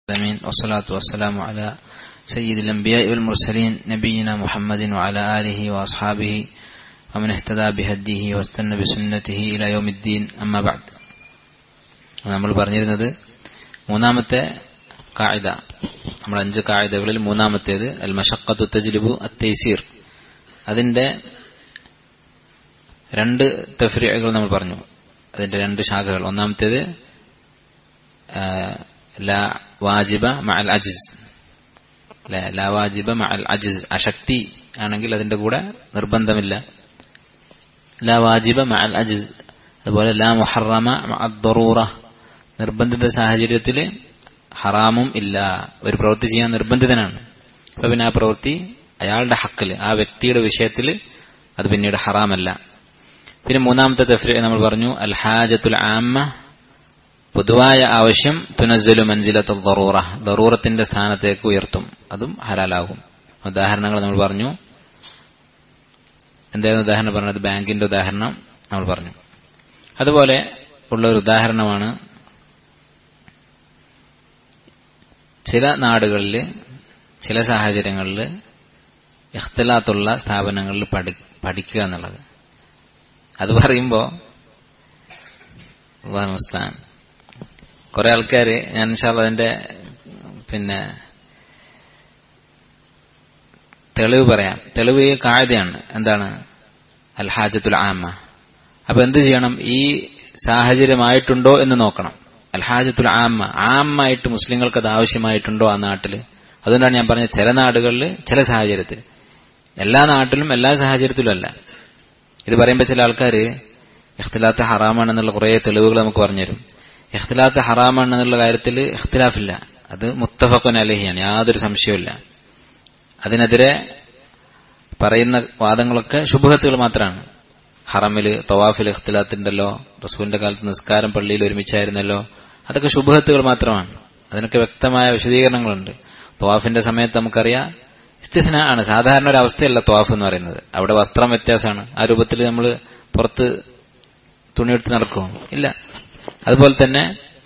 العالمين والصلاة والسلام على سيد الأنبياء والمرسلين نبينا محمد وعلى آله وأصحابه ومن اهتدى بهديه واستنى بسنته إلى يوم الدين أما بعد നമ്മൾ പറഞ്ഞിരുന്നത് മൂന്നാമത്തെ കായിത നമ്മൾ അഞ്ച് കായിതകളിൽ മൂന്നാമത്തേത് അൽ മഷക്കത്തു തജ്ലിബു അത്തൈസീർ അതിന്റെ രണ്ട് തഫ്രികൾ നമ്മൾ പറഞ്ഞു അതിന്റെ രണ്ട് ശാഖകൾ ഒന്നാമത്തേത് ലാ വാജിബ മഅൽ അജിസ് ലാ വാജിബ മഅൽ അജിസ് അശക്തി ആണെങ്കിൽ അതിന്റെ കൂടെ നിർബന്ധമില്ല ലാ വാജിബ മഅൽ അജിസ് അതുപോലെ ലാ മുഹറമ മഅൽ ദറൂറ നിർബന്ധിത സാഹചര്യത്തിൽ ഹറാമും ഇല്ല ഒരു പ്രവൃത്തി ചെയ്യാൻ നിർബന്ധിതനാണ് അപ്പൊ പിന്നെ ആ പ്രവൃത്തി അയാളുടെ ഹക്കിൽ ആ വ്യക്തിയുടെ വിഷയത്തിൽ അത് പിന്നീട് ഹറാമല്ല പിന്നെ മൂന്നാമത്തെ തഫ്രി നമ്മൾ പറഞ്ഞു അൽ ഹാജത്തുൽ ആമ്മ പൊതുവായ ആവശ്യം തുനസ്സലു മഞ്ജിലത്ത് ദറൂറ ദറൂറത്തിന്റെ സ്ഥാനത്തേക്ക് ഉയർത്തും അതും ഹലാലാകും ഉദാഹരണങ്ങൾ നമ്മൾ പറഞ്ഞു എന്തായിരുന്നു ഉദാഹരണം പറഞ്ഞത് ബാങ്കിന്റെ ഉദാഹരണം നമ്മൾ പറഞ്ഞു അതുപോലെ ഉള്ള ഒരു ഉദാഹരണമാണ് ചില നാടുകളിൽ ചില സാഹചര്യങ്ങളിൽ ഇഖ്തലാത്തുള്ള സ്ഥാപനങ്ങളിൽ പഠി പഠിക്കുക എന്നുള്ളത് അത് പറയുമ്പോൾ മുസ്താൻ കുറെ ആൾക്കാർ ഞാൻ ഇൻഷാല്ല അതിന്റെ പിന്നെ തെളിവ് പറയാം തെളിവ് ഈ കായതയാണ് എന്താണ് അൽ ഹാജത്തുൽ ആമ്മ അപ്പൊ എന്ത് ചെയ്യണം ഈ സാഹചര്യമായിട്ടുണ്ടോ എന്ന് നോക്കണം അൽ ഹാജത്തുൽ ആമ്മ ആമ്മായിട്ട് മുസ്ലിങ്ങൾക്ക് അത് ആവശ്യമായിട്ടുണ്ടോ ആ നാട്ടിൽ അതുകൊണ്ടാണ് ഞാൻ പറഞ്ഞത് ചില നാടുകളിൽ ചില സാഹചര്യത്തിൽ എല്ലാ നാട്ടിലും എല്ലാ സാഹചര്യത്തിലും അല്ല ഇത് പറയുമ്പോൾ ചില ആൾക്കാർ ഇഖ്തിലാത്ത് ഹറാമാണെന്നുള്ള കുറേ തെളിവുകൾ നമുക്ക് പറഞ്ഞുതരും ഇഖ്തിലാത്ത് ഹറാമാണെന്നുള്ള കാര്യത്തിൽ ഇഖ്തിലാഫില്ല അത് മുത്തഫഖുൻ അലഹിയാണ് യാതൊരു സംശയവുമില്ല അതിനെതിരെ പറയുന്ന വാദങ്ങളൊക്കെ ശുഭഹത്തുകൾ മാത്രമാണ് ഹറമില് തവാഫിൽ ഇഖ്തിലാത്തുണ്ടല്ലോ റസൂലിന്റെ കാലത്ത് നിസ്കാരം പള്ളിയിൽ ഒരുമിച്ചായിരുന്നല്ലോ അതൊക്കെ ശുഭഹത്തുകൾ മാത്രമാണ് അതിനൊക്കെ വ്യക്തമായ വിശദീകരണങ്ങളുണ്ട് തവാഫിന്റെ സമയത്ത് നമുക്കറിയാം ഇസ്തിഫ്ന ആണ് സാധാരണ ഒരു അവസ്ഥയല്ല തവാഫ് എന്ന് പറയുന്നത് അവിടെ വസ്ത്രം വ്യത്യാസമാണ് ആ രൂപത്തിൽ നമ്മൾ പുറത്ത് തുണിയെടുത്ത് നടക്കുമോ ഇല്ല അതുപോലെ തന്നെ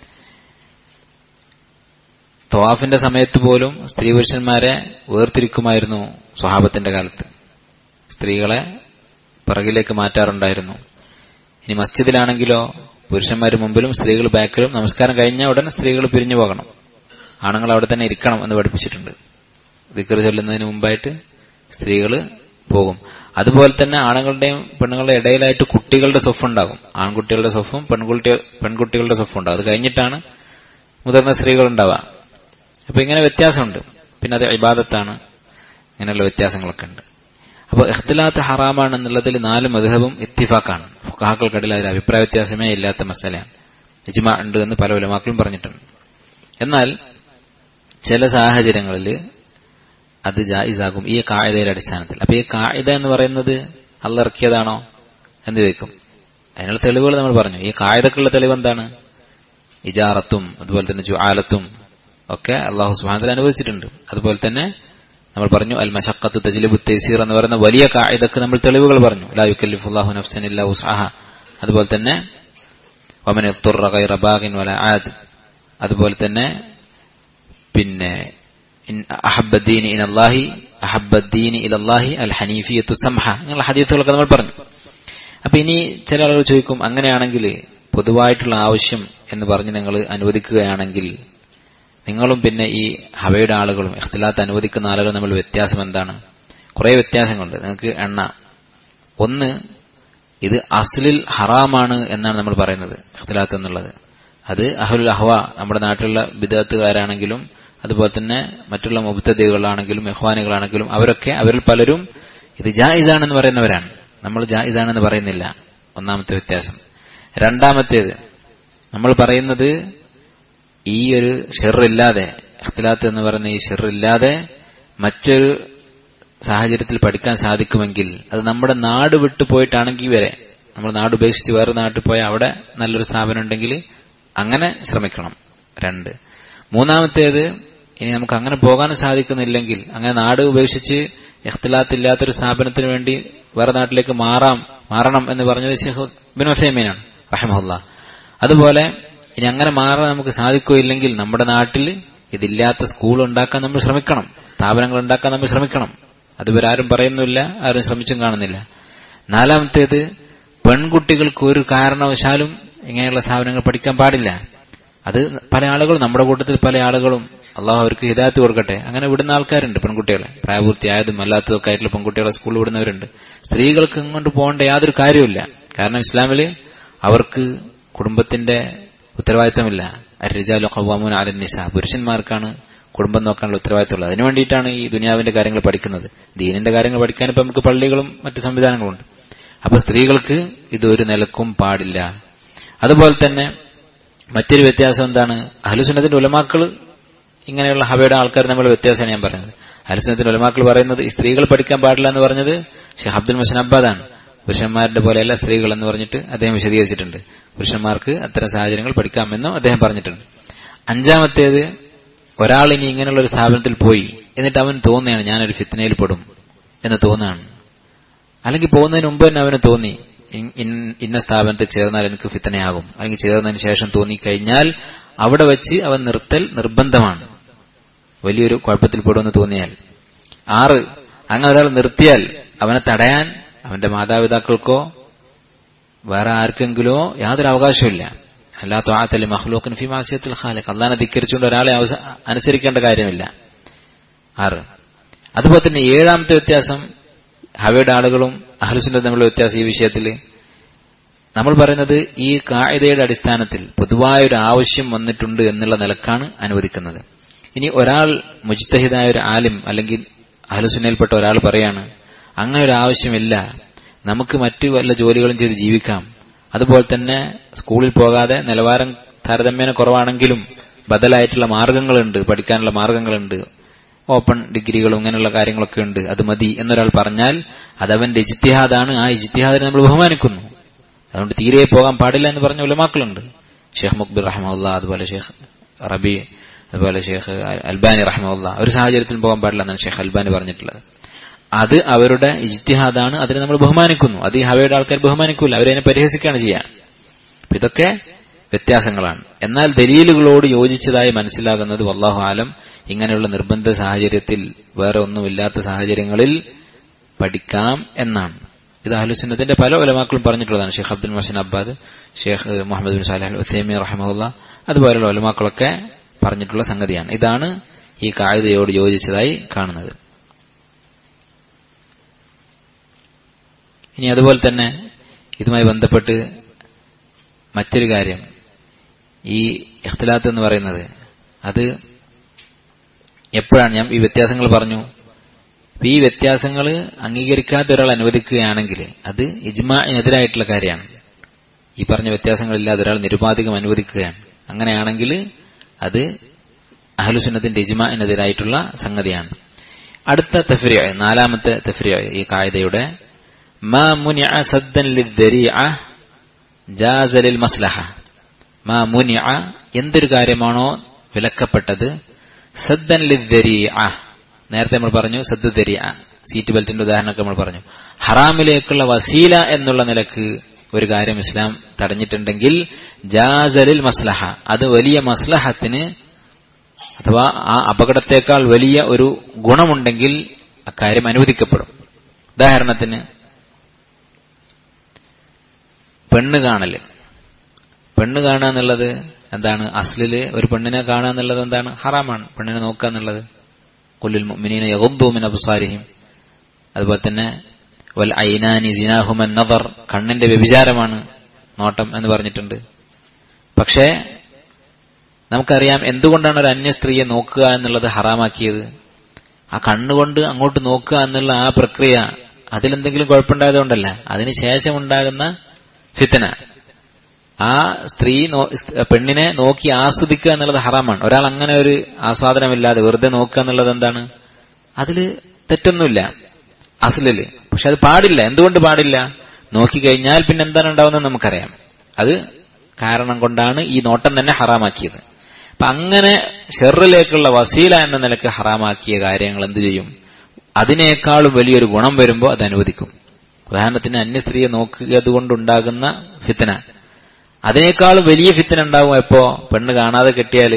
തവാഫിന്റെ സമയത്ത് പോലും സ്ത്രീ പുരുഷന്മാരെ വേർതിരിക്കുമായിരുന്നു സ്വഹാബത്തിന്റെ കാലത്ത് സ്ത്രീകളെ പിറകിലേക്ക് മാറ്റാറുണ്ടായിരുന്നു ഇനി മസ്ജിദിലാണെങ്കിലോ പുരുഷന്മാർ മുമ്പിലും സ്ത്രീകൾ ബാക്കിലും നമസ്കാരം കഴിഞ്ഞ ഉടൻ സ്ത്രീകൾ പിരിഞ്ഞു പോകണം ആണുങ്ങൾ അവിടെ തന്നെ ഇരിക്കണം എന്ന് പഠിപ്പിച്ചിട്ടുണ്ട് ദിക്കർ ചൊല്ലുന്നതിന് മുമ്പായിട്ട് സ്ത്രീകൾ പോകും അതുപോലെ തന്നെ ആണുങ്ങളുടെയും പെണ്ണുങ്ങളുടെയും ഇടയിലായിട്ട് കുട്ടികളുടെ സ്വഫ് ഉണ്ടാകും ആൺകുട്ടികളുടെ സ്വഫും പെൺകുട്ടി പെൺകുട്ടികളുടെ സ്വഫും ഉണ്ടാകും അത് കഴിഞ്ഞിട്ടാണ് മുതിർന്ന സ്ത്രീകൾ ഉണ്ടാവുക അപ്പൊ ഇങ്ങനെ വ്യത്യാസമുണ്ട് പിന്നെ അത് ഇബാദത്താണ് ഇങ്ങനെയുള്ള വ്യത്യാസങ്ങളൊക്കെ ഉണ്ട് അപ്പോൾ ഇഖ്തിലാത്ത് ഹറാമാണ് എന്നുള്ളതിൽ നാല് മധുഹബും ഇത്തിഫാക്കാണ് ഫുഹാക്കൾക്കിടയിൽ അതിൽ അഭിപ്രായ വ്യത്യാസമേ ഇല്ലാത്ത മസലയാണ് ഇജ്മ ഉണ്ട് എന്ന് പല ഉലമാക്കളും പറഞ്ഞിട്ടുണ്ട് എന്നാൽ ചില സാഹചര്യങ്ങളിൽ അത് ജായിസാകും ഈ കായികയുടെ അടിസ്ഥാനത്തിൽ അപ്പൊ ഈ കായിക എന്ന് പറയുന്നത് അല്ലിറക്കിയതാണോ എന്ന് ചോദിക്കും അതിനുള്ള തെളിവുകൾ നമ്മൾ പറഞ്ഞു ഈ കായികക്കുള്ള തെളിവ് എന്താണ് ഇജാറത്തും അതുപോലെ തന്നെ ജുആലത്തും ഒക്കെ അള്ളാഹു സുഹാനത്തിൽ അനുവദിച്ചിട്ടുണ്ട് അതുപോലെ തന്നെ നമ്മൾ പറഞ്ഞു അൽ മഷക്കത്ത് തജ്ലിബു തൈസീർ എന്ന് പറയുന്ന വലിയ കായികക്ക് നമ്മൾ തെളിവുകൾ പറഞ്ഞു ലാ യുക്കല്ലിഫുല്ലാഹു നഫ്സൻ ഇല്ല ഉസ്അഹ അതുപോലെ തന്നെ വമൻ ഇത്തുറ ഗൈറ ബാഗിൻ വല ആദ് അതുപോലെ തന്നെ പിന്നെ അഹബദ്ദീനി ഇനല്ലാഹി അഹബദ്ദീനി ഇലല്ലാഹി അൽ ഹനീഫിയത്തു സംഹ അങ്ങനെയുള്ള ഹദീസുകളൊക്കെ നമ്മൾ പറഞ്ഞു അപ്പൊ ഇനി ചില ആളുകൾ ചോദിക്കും അങ്ങനെയാണെങ്കിൽ പൊതുവായിട്ടുള്ള ആവശ്യം എന്ന് പറഞ്ഞ് നിങ്ങൾ അനുവദിക്കുകയാണെങ്കിൽ നിങ്ങളും പിന്നെ ഈ ഹവയുടെ ആളുകളും ഇഖ്തിലാത്ത് അനുവദിക്കുന്ന ആളുകളും തമ്മിൽ വ്യത്യാസം എന്താണ് കുറെ വ്യത്യാസങ്ങളുണ്ട് നിങ്ങൾക്ക് എണ്ണ ഒന്ന് ഇത് അസ്ലിൽ ഹറാമാണ് എന്നാണ് നമ്മൾ പറയുന്നത് ഇഖ്തിലാത്ത് എന്നുള്ളത് അത് അഹുൽ അഹ്വ നമ്മുടെ നാട്ടിലുള്ള വിദഗ്ധക്കാരാണെങ്കിലും അതുപോലെ തന്നെ മറ്റുള്ള മുബ്തദികളാണെങ്കിലും ഇഹ്വാനികളാണെങ്കിലും അവരൊക്കെ അവരിൽ പലരും ഇത് ജായിസാണെന്ന് പറയുന്നവരാണ് നമ്മൾ ജായിസാണെന്ന് പറയുന്നില്ല ഒന്നാമത്തെ വ്യത്യാസം രണ്ടാമത്തേത് നമ്മൾ പറയുന്നത് ഈ ഒരു ഷെറില്ലാതെ ഇഖ്തിലാത്ത് എന്ന് പറയുന്ന ഈ ഷെറില്ലാതെ മറ്റൊരു സാഹചര്യത്തിൽ പഠിക്കാൻ സാധിക്കുമെങ്കിൽ അത് നമ്മുടെ നാട് വിട്ടു പോയിട്ടാണെങ്കിൽ വരെ നമ്മൾ നാട് ഉപേക്ഷിച്ച് വേറെ നാട്ടിൽ പോയാൽ അവിടെ നല്ലൊരു സ്ഥാപനം ഉണ്ടെങ്കിൽ അങ്ങനെ ശ്രമിക്കണം രണ്ട് മൂന്നാമത്തേത് ഇനി നമുക്ക് അങ്ങനെ പോകാൻ സാധിക്കുന്നില്ലെങ്കിൽ അങ്ങനെ നാട് ഉപേക്ഷിച്ച് ഇഖ്തിലാത്ത് ഇല്ലാത്തൊരു സ്ഥാപനത്തിന് വേണ്ടി വേറെ നാട്ടിലേക്ക് മാറാം മാറണം എന്ന് പറഞ്ഞത് ഷെയ്ഖ് ബിൻ ഒസൈമീനാണ് റഹമുല്ല അതുപോലെ ഇനി അങ്ങനെ മാറാൻ നമുക്ക് സാധിക്കുകയില്ലെങ്കിൽ നമ്മുടെ നാട്ടിൽ ഇതില്ലാത്ത സ്കൂൾ ഉണ്ടാക്കാൻ നമ്മൾ ശ്രമിക്കണം സ്ഥാപനങ്ങൾ ഉണ്ടാക്കാൻ നമ്മൾ ശ്രമിക്കണം അതുവരെ ആരും പറയുന്നില്ല ആരും ശ്രമിച്ചും കാണുന്നില്ല നാലാമത്തേത് പെൺകുട്ടികൾക്ക് ഒരു കാരണവശാലും ഇങ്ങനെയുള്ള സ്ഥാപനങ്ങൾ പഠിക്കാൻ പാടില്ല അത് പല ആളുകളും നമ്മുടെ കൂട്ടത്തിൽ പല ആളുകളും അള്ളാഹു അവർക്ക് ഹിദായത്ത് കൊടുക്കട്ടെ അങ്ങനെ വിടുന്ന ആൾക്കാരുണ്ട് പെൺകുട്ടികളെ പ്രായപൂർത്തിയായതും അല്ലാത്തതും ഒക്കെ ആയിട്ടുള്ള പെൺകുട്ടികളെ സ്കൂളിൽ വിടുന്നവരുണ്ട് സ്ത്രീകൾക്ക് ഇങ്ങോട്ട് പോകേണ്ട യാതൊരു കാര്യമില്ല കാരണം ഇസ്ലാമില് അവർക്ക് കുടുംബത്തിന്റെ ഉത്തരവാദിത്തമില്ല അരിജാലു ഖവാമൂൻ അലൻ നിസ പുരുഷന്മാർക്കാണ് കുടുംബം നോക്കാനുള്ള ഉത്തരവാദിത്തമുള്ളത് അതിനു വേണ്ടിയിട്ടാണ് ഈ ദുനിയാവിന്റെ കാര്യങ്ങൾ പഠിക്കുന്നത് ദീനിന്റെ കാര്യങ്ങൾ പഠിക്കാൻ ഇപ്പൊ നമുക്ക് പള്ളികളും മറ്റ് സംവിധാനങ്ങളുണ്ട് അപ്പൊ സ്ത്രീകൾക്ക് ഇത് ഒരു നിലക്കും പാടില്ല അതുപോലെ തന്നെ മറ്റൊരു വ്യത്യാസം എന്താണ് അഹലുസുന്നത്തിന്റെ ഉലമാക്കൾ ഇങ്ങനെയുള്ള ഹവയുടെ ആൾക്കാർ നമ്മൾ വ്യത്യാസമാണ് ഞാൻ പറയുന്നത് അഹലുസുന്നത്തിന്റെ ഉലമാക്കൾ പറയുന്നത് ഈ സ്ത്രീകൾ പഠിക്കാൻ പാടില്ല എന്ന് പറഞ്ഞത് ഷെയ്ഖ് അബ്ദുൽ മസൻ അബ്ബാദാണ് പുരുഷന്മാരുടെ പോലെയല്ല സ്ത്രീകൾ എന്ന് പറഞ്ഞിട്ട് അദ്ദേഹം വിശദീകരിച്ചിട്ടുണ്ട് പുരുഷന്മാർക്ക് അത്തരം സാഹചര്യങ്ങൾ പഠിക്കാമെന്നും അദ്ദേഹം പറഞ്ഞിട്ടുണ്ട് അഞ്ചാമത്തേത് ഒരാൾ ഇനി ഇങ്ങനെയുള്ള ഒരു സ്ഥാപനത്തിൽ പോയി എന്നിട്ട് അവൻ തോന്നുകയാണ് ഞാനൊരു ഫിത്തനയിൽ പെടും എന്ന് തോന്നുകയാണ് അല്ലെങ്കിൽ പോകുന്നതിന് മുമ്പ് തന്നെ അവന് തോന്നി ഇന്ന സ്ഥാപനത്തിൽ ചേർന്നാൽ എനിക്ക് ഫിത്തനയാകും അല്ലെങ്കിൽ ചേർന്നതിന് ശേഷം തോന്നിക്കഴിഞ്ഞാൽ അവിടെ വെച്ച് അവൻ നിർത്തൽ നിർബന്ധമാണ് വലിയൊരു കുഴപ്പത്തിൽ പെടുമെന്ന് തോന്നിയാൽ ആറ് അങ്ങനെ ഒരാൾ നിർത്തിയാൽ അവനെ തടയാൻ അവന്റെ മാതാപിതാക്കൾക്കോ വേറെ ആർക്കെങ്കിലോ യാതൊരു അവകാശമില്ല അല്ലാത്ത ആത്തലി മഹ്ലൂഖിൻ ഫി മാസിയത്തിൽ ഖാലിഖ് അള്ളാനെ ധിക്കരിച്ചുകൊണ്ട് ഒരാളെ അനുസരിക്കേണ്ട കാര്യമില്ല ആറ് അതുപോലെ തന്നെ ഏഴാമത്തെ വ്യത്യാസം ഹവയുടെ ആളുകളും അഹലുസുന്റെ തമ്മിലുള്ള വ്യത്യാസം ഈ വിഷയത്തിൽ നമ്മൾ പറയുന്നത് ഈ കായികയുടെ അടിസ്ഥാനത്തിൽ പൊതുവായൊരു ആവശ്യം വന്നിട്ടുണ്ട് എന്നുള്ള നിലക്കാണ് അനുവദിക്കുന്നത് ഇനി ഒരാൾ മുജ്തഹിദായ ഒരു ആലിം അല്ലെങ്കിൽ അഹലുസുന്നയിൽപ്പെട്ട ഒരാൾ പറയാണ് അങ്ങനെ ഒരു ആവശ്യമില്ല നമുക്ക് മറ്റു വല്ല ജോലികളും ചെയ്ത് ജീവിക്കാം അതുപോലെ തന്നെ സ്കൂളിൽ പോകാതെ നിലവാരം താരതമ്യേന കുറവാണെങ്കിലും ബദലായിട്ടുള്ള മാർഗങ്ങളുണ്ട് പഠിക്കാനുള്ള മാർഗങ്ങളുണ്ട് ഓപ്പൺ ഡിഗ്രികളും ഇങ്ങനെയുള്ള കാര്യങ്ങളൊക്കെ ഉണ്ട് അത് മതി എന്നൊരാൾ പറഞ്ഞാൽ അതവന്റെ ഇജിത്തിഹാദാണ് ആ ഇജിത്തിഹാദിനെ നമ്മൾ ബഹുമാനിക്കുന്നു അതുകൊണ്ട് തീരെ പോകാൻ പാടില്ല എന്ന് പറഞ്ഞ ഉലമാക്കളുണ്ട് ഷെയ്ഖ് മുക്ബിർ റഹ്മുല്ല അതുപോലെ ഷെയ്ഖ് റബി അതുപോലെ ഷെയ്ഖ് അൽബാനി റഹ്മുല്ല ഒരു സാഹചര്യത്തിൽ പോകാൻ പാടില്ല എന്നാണ് ഷെയ്ഖ് അൽബാനി പറഞ്ഞിട്ടുള്ളത് അത് അവരുടെ ഇജ്തിഹാദാണ് അതിനെ നമ്മൾ ബഹുമാനിക്കുന്നു അത് ഈ ഹവയുടെ ആൾക്കാർ ബഹുമാനിക്കൂല അവരതിനെ പരിഹസിക്കുകയാണ് ചെയ്യാൻ അപ്പൊ ഇതൊക്കെ വ്യത്യാസങ്ങളാണ് എന്നാൽ ദലീലുകളോട് യോജിച്ചതായി മനസ്സിലാകുന്നത് വല്ലാഹു ആലം ഇങ്ങനെയുള്ള നിർബന്ധ സാഹചര്യത്തിൽ വേറെ ഒന്നുമില്ലാത്ത സാഹചര്യങ്ങളിൽ പഠിക്കാം എന്നാണ് ഇത് അഹ്ലുസുന്നത്തിന്റെ പല ഒലമാക്കളും പറഞ്ഞിട്ടുള്ളതാണ് Sheikh Abdul Muhsin Abbad Sheikh Muhammad bin Salih Uthaymeen റഹമുല്ല അതുപോലുള്ള ഒലമാക്കളൊക്കെ പറഞ്ഞിട്ടുള്ള സംഗതിയാണ് ഇതാണ് ഈ കായികയോട് യോജിച്ചതായി കാണുന്നത് ഇനി അതുപോലെ തന്നെ ഇതുമായി ബന്ധപ്പെട്ട് മറ്റൊരു കാര്യം ഈ ഇഖ്തിലാത്ത് എന്ന് പറയുന്നത് അത് എപ്പോഴാണ് ഞാൻ ഈ വ്യത്യാസങ്ങൾ പറഞ്ഞു ഈ വ്യത്യാസങ്ങൾ അംഗീകരിക്കാത്ത ഒരാൾ അനുവദിക്കുകയാണെങ്കിൽ അത് ഇജ്മാനെതിരായിട്ടുള്ള കാര്യമാണ് ഈ പറഞ്ഞ വ്യത്യാസങ്ങളില്ലാതെ ഒരാൾ നിരുപാധികം അനുവദിക്കുകയാണ് അങ്ങനെയാണെങ്കിൽ അത് അഹലുസുന്നത്തിന്റെ ഇജ്മാനെതിരായിട്ടുള്ള സംഗതിയാണ് അടുത്ത തഫ്രിയ നാലാമത്തെ തഫ്രിയ ഈ കായതയുടെ ما منع سدا للذريعة جاز للمصلحة ما منع എന്തൊരു കാര്യമാണോ വിലക്കപ്പെട്ടത് സദ്ദൻ ലിദ്ദരീഅ നേരത്തെ നമ്മൾ പറഞ്ഞു സദ്ദു ദരിയ സീറ്റ് ബെൽറ്റിന്റെ ഉദാഹരണമൊക്കെ നമ്മൾ പറഞ്ഞു ഹറാമിലേക്കുള്ള വസീല എന്നുള്ള നിലക്ക് ഒരു കാര്യം ഇസ്ലാം തടഞ്ഞിട്ടുണ്ടെങ്കിൽ ജാസലിൽ മസ്ലഹ അത് വലിയ മസ്ലഹത്തിന് അഥവാ ആ അപകടത്തേക്കാൾ വലിയ ഒരു ഗുണമുണ്ടെങ്കിൽ അക്കാര്യം അനുവദിക്കപ്പെടും ഉദാഹരണത്തിന് പെണ്ണ് കാണല് പെണ്ണ് കാണുക എന്നുള്ളത് എന്താണ് അസ്ലില് ഒരു പെണ്ണിനെ കാണുക എന്നുള്ളത് എന്താണ് ഹറാമാണ് പെണ്ണിനെ നോക്കുക എന്നുള്ളത് കൊല്ലുൽ മിനീന യഹുദ്ദൂമിൻ അബുസാരിഹിം അതുപോലെ തന്നെ വൽ ഐനാനി സിനാഹുമൻ നദർ കണ്ണിന്റെ വ്യഭിചാരമാണ് നോട്ടം എന്ന് പറഞ്ഞിട്ടുണ്ട് പക്ഷേ നമുക്കറിയാം എന്തുകൊണ്ടാണ് ഒരു അന്യ സ്ത്രീയെ നോക്കുക എന്നുള്ളത് ഹറാമാക്കിയത് ആ കണ്ണുകൊണ്ട് അങ്ങോട്ട് നോക്കുക എന്നുള്ള ആ പ്രക്രിയ അതിലെന്തെങ്കിലും കുഴപ്പമുണ്ടായതുകൊണ്ടല്ല അതിനുശേഷം ഉണ്ടാകുന്ന ഫിത്തന ആ സ്ത്രീ പെണ്ണിനെ നോക്കി ആസ്വദിക്കുക എന്നുള്ളത് ഹറാമാണ് ഒരാൾ അങ്ങനെ ഒരു ആസ്വാദനമില്ലാതെ വെറുതെ നോക്കുക എന്നുള്ളത് എന്താണ് അതില് തെറ്റൊന്നുമില്ല അസലില് പക്ഷെ അത് പാടില്ല എന്തുകൊണ്ട് പാടില്ല നോക്കിക്കഴിഞ്ഞാൽ പിന്നെ എന്താണ് ഉണ്ടാവുന്നത് നമുക്കറിയാം അത് കാരണം കൊണ്ടാണ് ഈ നോട്ടം തന്നെ ഹറാമാക്കിയത് അപ്പൊ അങ്ങനെ ഷെറിലേക്കുള്ള വസീല എന്ന നിലക്ക് ഹറാമാക്കിയ കാര്യങ്ങൾ എന്തു ചെയ്യും അതിനേക്കാളും വലിയൊരു ഗുണം വരുമ്പോൾ അത് അനുവദിക്കും ഉദാഹരണത്തിന് അന്യ സ്ത്രീയെ നോക്കിയത് കൊണ്ടുണ്ടാകുന്ന ഫിത്തന അതിനേക്കാളും വലിയ ഫിത്തന ഉണ്ടാവും എപ്പോ പെണ്ണ് കാണാതെ കെട്ടിയാല്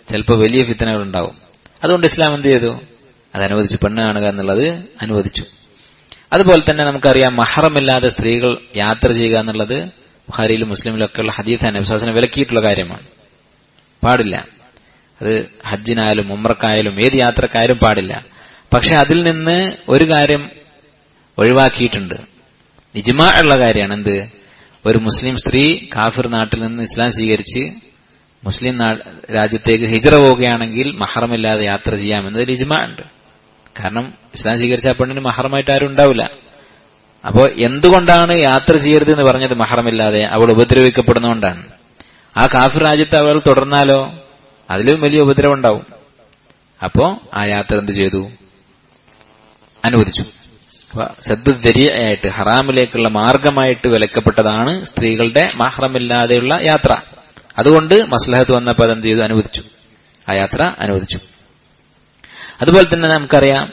ചിലപ്പോൾ വലിയ ഫിത്തനകൾ ഉണ്ടാവും അതുകൊണ്ട് ഇസ്ലാം എന്ത് ചെയ്തു അത് അനുവദിച്ചു പെണ്ണ് കാണുക എന്നുള്ളത് അനുവദിച്ചു അതുപോലെ തന്നെ നമുക്കറിയാം മഹറമില്ലാതെ സ്ത്രീകൾ യാത്ര ചെയ്യുക എന്നുള്ളത് ബുഹാരിയിലും മുസ്ലിമിലും ഒക്കെയുള്ള ഹദീസാണ് വിശ്വാസനെ വിലക്കിയിട്ടുള്ള കാര്യമാണ് പാടില്ല അത് ഹജ്ജിനായാലും ഉമ്രക്കായാലും ഏത് യാത്രക്കായാലും പാടില്ല പക്ഷെ അതിൽ നിന്ന് ഒരു കാര്യം ഒഴിവാക്കിയിട്ടുണ്ട് ഇജ്മാ ഉള്ള കാര്യമാണ് എന്ത് ഒരു മുസ്ലിം സ്ത്രീ കാഫിർ നാട്ടിൽ നിന്ന് ഇസ്ലാം സ്വീകരിച്ച് മുസ്ലിം രാജ്യത്തേക്ക് ഹിജറ പോവുകയാണെങ്കിൽ മഹറമില്ലാതെ യാത്ര ചെയ്യാമെന്നതിൽ ഇജ്മാ ഉണ്ട് കാരണം ഇസ്ലാം സ്വീകരിച്ച ആ പെണ്ണിന് മഹറമായിട്ട് ആരും ഉണ്ടാവില്ല അപ്പോ എന്തുകൊണ്ടാണ് യാത്ര ചെയ്യരുത് എന്ന് പറഞ്ഞത് മഹറമില്ലാതെ അവൾ ഉപദ്രവിക്കപ്പെടുന്നതുകൊണ്ടാണ് ആ കാഫിർ രാജ്യത്ത് അവൾ തുടർന്നാലോ അതിലും വലിയ ഉപദ്രവം ഉണ്ടാവും അപ്പോ ആ യാത്ര എന്ത് ചെയ്തു അനുവദിച്ചു അപ്പൊ സദ്ദുദരിയായിട്ട് ഹറാമിലേക്കുള്ള മാർഗമായിട്ട് വിലക്കപ്പെട്ടതാണ് സ്ത്രീകളുടെ മഹ്റമില്ലാതെയുള്ള യാത്ര അതുകൊണ്ട് മസ്ലഹത്ത് വന്നപ്പോൾ അതെന്ത് ചെയ്തു അനുവദിച്ചു ആ യാത്ര അനുവദിച്ചു അതുപോലെ തന്നെ നമുക്കറിയാം